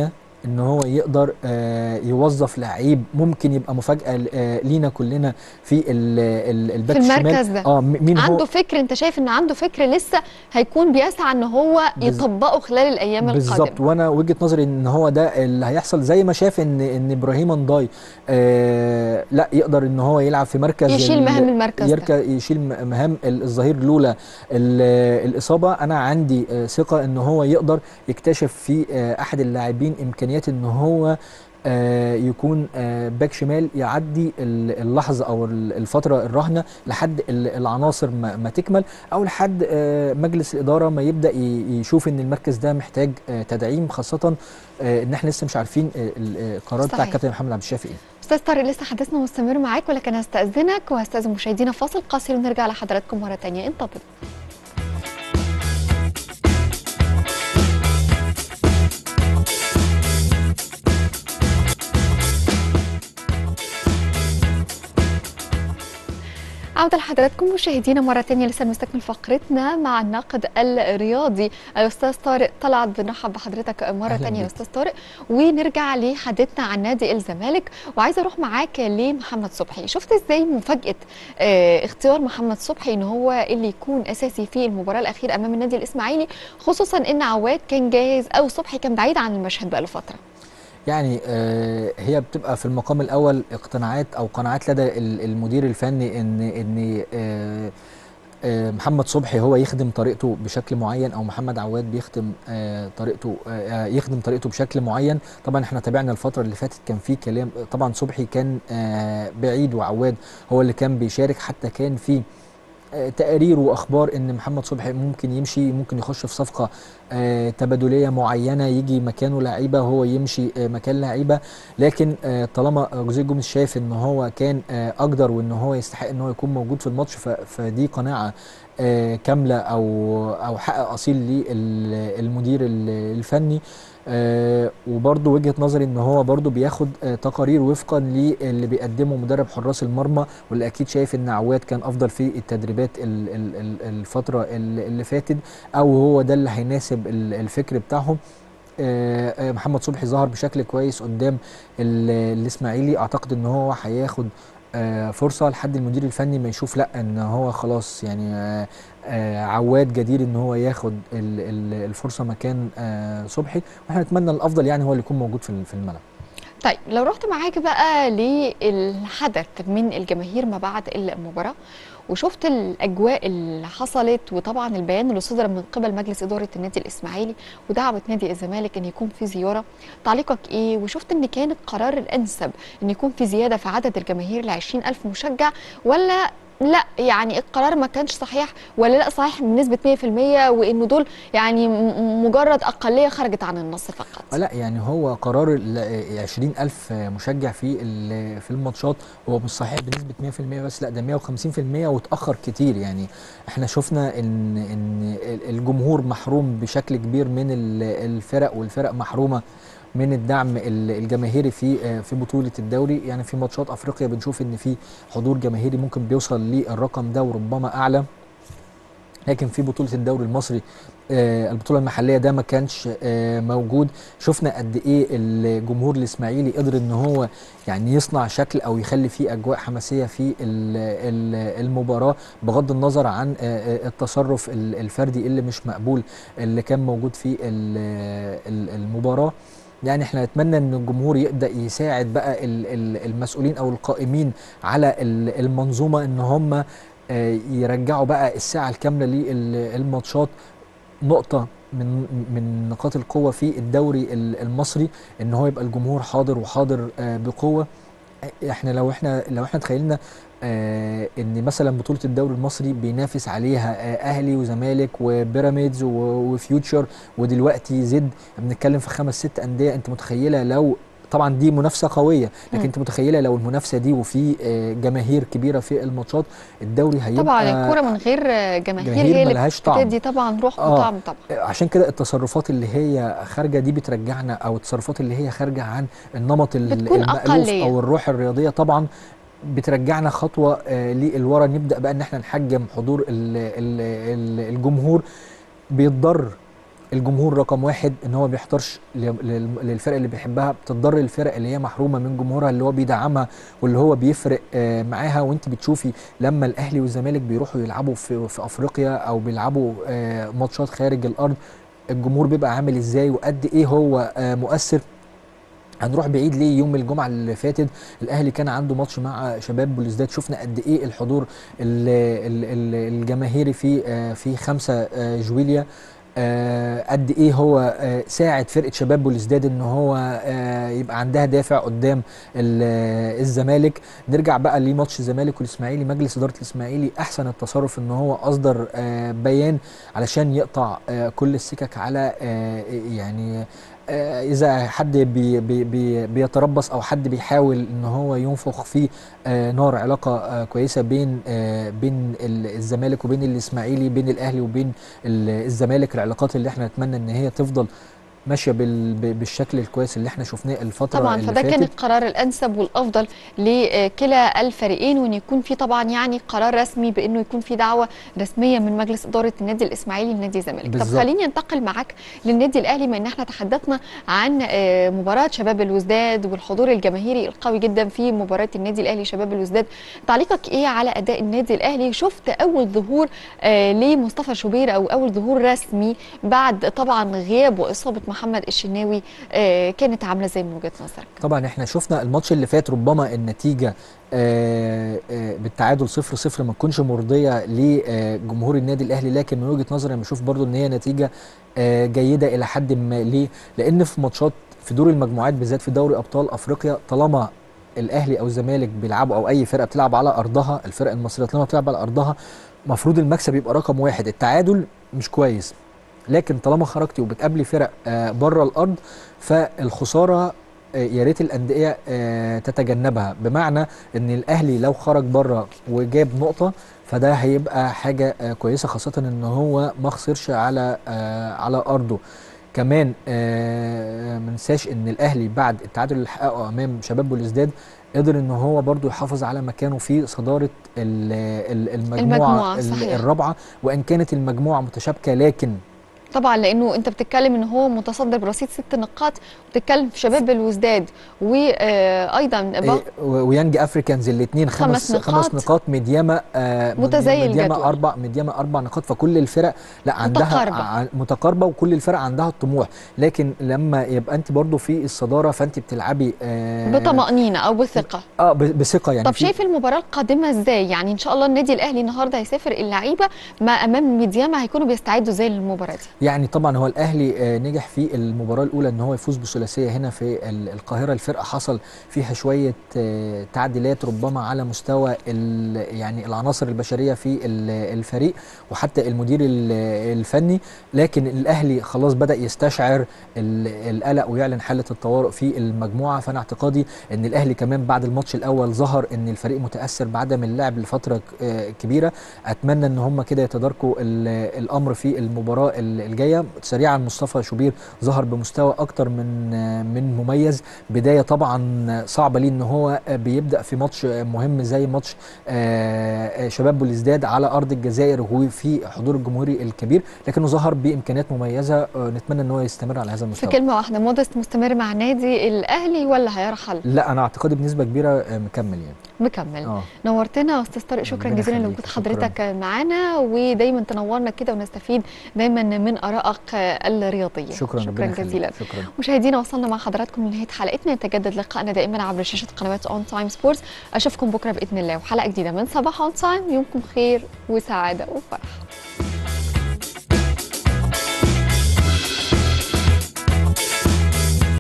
ان هو يقدر آه، يوظف لعيب ممكن يبقى مفاجاه ل- آه، لينا كلنا في ال- ال- الباك في الشمال. المركز ده. اه م- مين هو عنده فكر انت شايف ان عنده فكر لسه هيكون بيسعى ان هو بز- يطبقه خلال الايام بالظبط القادمه وانا وجهه نظري ان هو ده اللي هيحصل زي ما شاف ان ان ابراهيم انداي آه لا يقدر ان هو يلعب في مركز يشيل ال- مهام المركز ده. يركز يشيل م- مهام ال- الظهير لولا ال- الاصابه انا عندي آه، ثقه ان هو يقدر يكتشف في آه، احد اللاعبين امكانيات ان هو آه، يكون آه، باك شمال يعدي ال- اللحظه او ال- الفتره الراهنه لحد ال- العناصر ما ما تكمل او لحد آه، مجلس الاداره ما يبدا ي- يشوف ان المركز ده محتاج آه، تدعيم خاصه آه، ان احنا لسه مش عارفين آه، ال- آه، القرار بتاع صحيح. الكابتن محمد عبد الشافي ايه استاذ طارق لسه حديثنا مستمر معاك ولكن هستاذنك وهستاذن مشاهدينا فاصل قصير ونرجع لحضراتكم مره تانية انتظروا عودة لحضراتكم مشاهدينا مرة تانية لسه بنستكمل فقرتنا مع الناقد الرياضي الأستاذ طارق طلعت بنرحب بحضرتك مرة أهلاً تانية يا بيك. أستاذ طارق ونرجع لحديثنا عن نادي الزمالك وعايزة أروح معاك لمحمد صبحي شفت إزاي مفاجأة آه، اختيار محمد صبحي إن هو اللي يكون أساسي في المباراة الأخيرة أمام النادي الإسماعيلي خصوصا إن عواد كان جاهز أو صبحي كان بعيد عن المشهد بقاله فترة يعني آه، هي بتبقى في المقام الاول اقتناعات او قناعات لدى ال- المدير الفني ان ان آه، آه، محمد صبحي هو يخدم طريقته بشكل معين او محمد عواد بيخدم آه، طريقته آه، يخدم طريقته بشكل معين طبعا احنا تابعنا الفتره اللي فاتت كان في كلام طبعا صبحي كان آه، بعيد وعواد هو اللي كان بيشارك حتى كان في آه، تقارير واخبار ان محمد صبحي ممكن يمشي ممكن يخش في صفقه آه، تبادليه معينه يجي مكانه لعيبه هو يمشي آه، مكان لعيبه لكن آه، طالما جوزيه جوميز شايف ان هو كان آه، اقدر وان هو يستحق ان هو يكون موجود في الماتش ف- فدي قناعه آه، كامله او او حق اصيل للمدير ال- الفني آه، وبرضه وجهه نظري ان هو برضه بياخد آه، تقارير وفقا للي بيقدمه مدرب حراس المرمى واللي اكيد شايف ان عواد كان افضل في التدريبات ال- ال- ال- الفتره ال- اللي فاتت او هو ده اللي هيناسب ال- الفكر بتاعهم آه، آه، محمد صبحي ظهر بشكل كويس قدام ال- الاسماعيلي اعتقد ان هو هياخد آه، فرصه لحد المدير الفني ما يشوف لا ان هو خلاص يعني آه، آه، عواد جدير ان هو ياخد ال- ال- الفرصه مكان آه، صبحي واحنا نتمنى الافضل يعني هو اللي يكون موجود في ال- في الملعب طيب لو رحت معاك بقى للحدث من الجماهير ما بعد المباراة وشفت الأجواء اللي حصلت وطبعا البيان اللي صدر من قبل مجلس إدارة النادي الإسماعيلي ودعوة نادي الزمالك أن يكون في زيارة تعليقك إيه وشفت أن كان القرار الأنسب أن يكون في زيادة في عدد الجماهير ل 20 ألف مشجع ولا لا يعني القرار ما كانش صحيح ولا لا صحيح بنسبة 100% وانه دول يعني م- مجرد اقلية خرجت عن النص فقط آه لا يعني هو قرار ال 20000 مشجع في ال- في الماتشات هو مش صحيح بنسبة 100% بس لا ده 150% واتأخر كتير يعني احنا شفنا ان ان الجمهور محروم بشكل كبير من ال- الفرق والفرق محرومة من الدعم ال- الجماهيري في في بطولة الدوري يعني في ماتشات افريقيا بنشوف ان في حضور جماهيري ممكن بيوصل للرقم ده وربما اعلى لكن في بطولة الدوري المصري آه، البطولة المحلية ده ما كانش آه، موجود شفنا قد ايه الجمهور الاسماعيلي قدر ان هو يعني يصنع شكل او يخلي فيه اجواء حماسية في ال- ال- المباراة بغض النظر عن آه، آه، التصرف ال- الفردي اللي مش مقبول اللي كان موجود في ال- ال- المباراة يعني احنا نتمنى ان الجمهور يبدا يساعد بقى ال- ال- المسؤولين او القائمين على ال- المنظومه ان هم آه، يرجعوا بقى الساعه الكامله للماتشات نقطه من من نقاط القوه في الدوري ال- المصري ان هو يبقى الجمهور حاضر وحاضر آه، بقوه احنا لو احنا لو احنا تخيلنا آه ان مثلا بطوله الدوري المصري بينافس عليها آه اهلي وزمالك وبيراميدز و- وفيوتشر ودلوقتي زد بنتكلم في خمس ست انديه انت متخيله لو طبعا دي منافسه قويه لكن مم. انت متخيله لو المنافسه دي وفي آه، جماهير كبيره في الماتشات الدوري هيبقى طبعا الكوره من غير جماهير جماهير هي اللي ملهاش طعم. بتدي طبعا روح آه. وطعم طبعا عشان كده التصرفات اللي هي خارجه دي بترجعنا او التصرفات اللي هي خارجه عن النمط ال- بتكون المألوف أقلية. او الروح الرياضيه طبعا بترجعنا خطوه آه للورا نبدا بقى ان احنا نحجم حضور ال ال ال الجمهور بيتضر الجمهور رقم واحد ان هو ما بيحضرش ل- لل- للفرق اللي بيحبها بتضر الفرق اللي هي محرومه من جمهورها اللي هو بيدعمها واللي هو بيفرق آه، معاها وانت بتشوفي لما الاهلي والزمالك بيروحوا يلعبوا في في افريقيا او بيلعبوا آه، ماتشات خارج الارض الجمهور بيبقى عامل ازاي وقد ايه هو آه، مؤثر هنروح بعيد ليه يوم الجمعه اللي فاتت الاهلي كان عنده ماتش مع شباب بلوزداد شفنا قد ايه الحضور ال- ال- ال- الجماهيري في آه، في 5 جويليا آه، قد ايه هو آه، ساعد فرقه شباب بوليسداد ان هو آه، يبقى عندها دافع قدام ال- آه، الزمالك نرجع بقى لماتش الزمالك والاسماعيلي مجلس اداره الاسماعيلي احسن التصرف ان هو اصدر آه، بيان علشان يقطع آه، كل السكك على آه، يعني آه، اذا حد بي بي بي بيتربص او حد بيحاول ان هو ينفخ في آه، نار علاقه آه، كويسه بين آه، بين ال- الزمالك وبين الاسماعيلي بين الاهلي وبين ال- الزمالك العلاقات اللي احنا نتمنى ان هي تفضل ماشيه بال- ب- بالشكل الكويس اللي احنا شفناه الفتره طبعا اللي فده كان فاتت القرار الانسب والافضل لكلا الفريقين وان يكون في طبعا يعني قرار رسمي بانه يكون في دعوه رسميه من مجلس اداره النادي الاسماعيلي لنادي الزمالك طب بالظبط. خليني انتقل معاك للنادي الاهلي ما ان احنا تحدثنا عن آه، مباراه شباب الوزداد والحضور الجماهيري القوي جدا في مباراه النادي الاهلي شباب الوزداد تعليقك ايه على اداء النادي الاهلي شفت اول ظهور آه، لمصطفى شوبير او اول ظهور رسمي بعد طبعا غياب واصابه محمد الشناوي آه، كانت عامله ازاي من وجهه نظرك طبعا احنا شفنا الماتش اللي فات ربما النتيجه آه، آه، بالتعادل 0 0 ما تكونش مرضيه لجمهور النادي الاهلي لكن من وجهه نظري انا بشوف برضو ان هي نتيجه آه، جيده الى حد ما ليه؟ لان في ماتشات في دور المجموعات بالذات في دوري ابطال افريقيا طالما الاهلي او الزمالك بيلعبوا او اي فرقه بتلعب على ارضها الفرق المصريه طالما بتلعب على ارضها المفروض المكسب يبقى رقم واحد التعادل مش كويس لكن طالما خرجتي وبتقابلي فرق آه، بره الارض فالخساره آه، يا ريت الانديه آه، تتجنبها بمعنى ان الاهلي لو خرج بره وجاب نقطه فده هيبقى حاجه آه، كويسه خاصه ان هو ما خسرش على آه، على ارضه كمان آه، ما ننساش ان الاهلي بعد التعادل اللي حققه امام شباب بوليسداد قدر ان هو برضو يحافظ على مكانه في صداره ال- ال- المجموعه, المجموعة، ال- صحيح. الرابعه وان كانت المجموعه متشابكه لكن طبعا لانه انت بتتكلم ان هو متصدر برصيد ست نقاط بتتكلم في شباب الوزداد وايضا إيه، و- ويانج افريكانز الاثنين خمس خمس نقاط. خمس نقاط مدياما آه متزايد مدياما الجدول. اربع مدياما اربع نقاط فكل الفرق لا عندها متقاربة. ع- متقاربه وكل الفرق عندها الطموح لكن لما يبقى انت برضو في الصداره فانت بتلعبي آه بطمانينه او بثقه اه ب- بثقه يعني طب في- شايف المباراه القادمه ازاي يعني ان شاء الله النادي الاهلي النهارده هيسافر اللعيبه ما امام ميدياما هيكونوا بيستعدوا ازاي للمباراه دي يعني طبعا هو الاهلي آه، نجح في المباراه الاولى ان هو يفوز بثلاثيه هنا في ال- القاهره الفرقه حصل فيها شويه آه، تعديلات ربما على مستوى ال- يعني العناصر البشريه في ال- الفريق وحتى المدير ال- الفني لكن الاهلي خلاص بدا يستشعر ال- القلق ويعلن حاله الطوارئ في المجموعه فانا اعتقادي ان الاهلي كمان بعد الماتش الاول ظهر ان الفريق متاثر بعدم اللعب لفتره آه، كبيره اتمنى ان هم كده يتداركوا ال- الامر في المباراه ال- الجايه سريعا مصطفى شوبير ظهر بمستوى اكتر من من مميز بدايه طبعا صعبه ليه ان هو بيبدا في ماتش مهم زي ماتش آه، شباب بوليسداد على ارض الجزائر وفي حضور الجمهوري الكبير لكنه ظهر بامكانيات مميزه آه، نتمنى ان هو يستمر على هذا في المستوى كلمه واحده مودست مستمر مع نادي الاهلي ولا هيرحل لا انا اعتقادي بنسبه كبيره آه، مكمل يعني مكمل اه نورتنا استاذ طارق شكرا ربنا جزيلا يخليك، لوجود شكراً. حضرتك معانا ودايما تنورنا كده ونستفيد دايما من ارائك الرياضيه شكرا شكرا ربنا يخليك. جزيلا شكرا مشاهدينا وصلنا مع حضراتكم لنهايه حلقتنا يتجدد لقائنا دائما عبر شاشه قنوات اون تايم سبورتس اشوفكم بكره باذن الله وحلقه جديده من صباح اون تايم يومكم خير وسعاده وفرح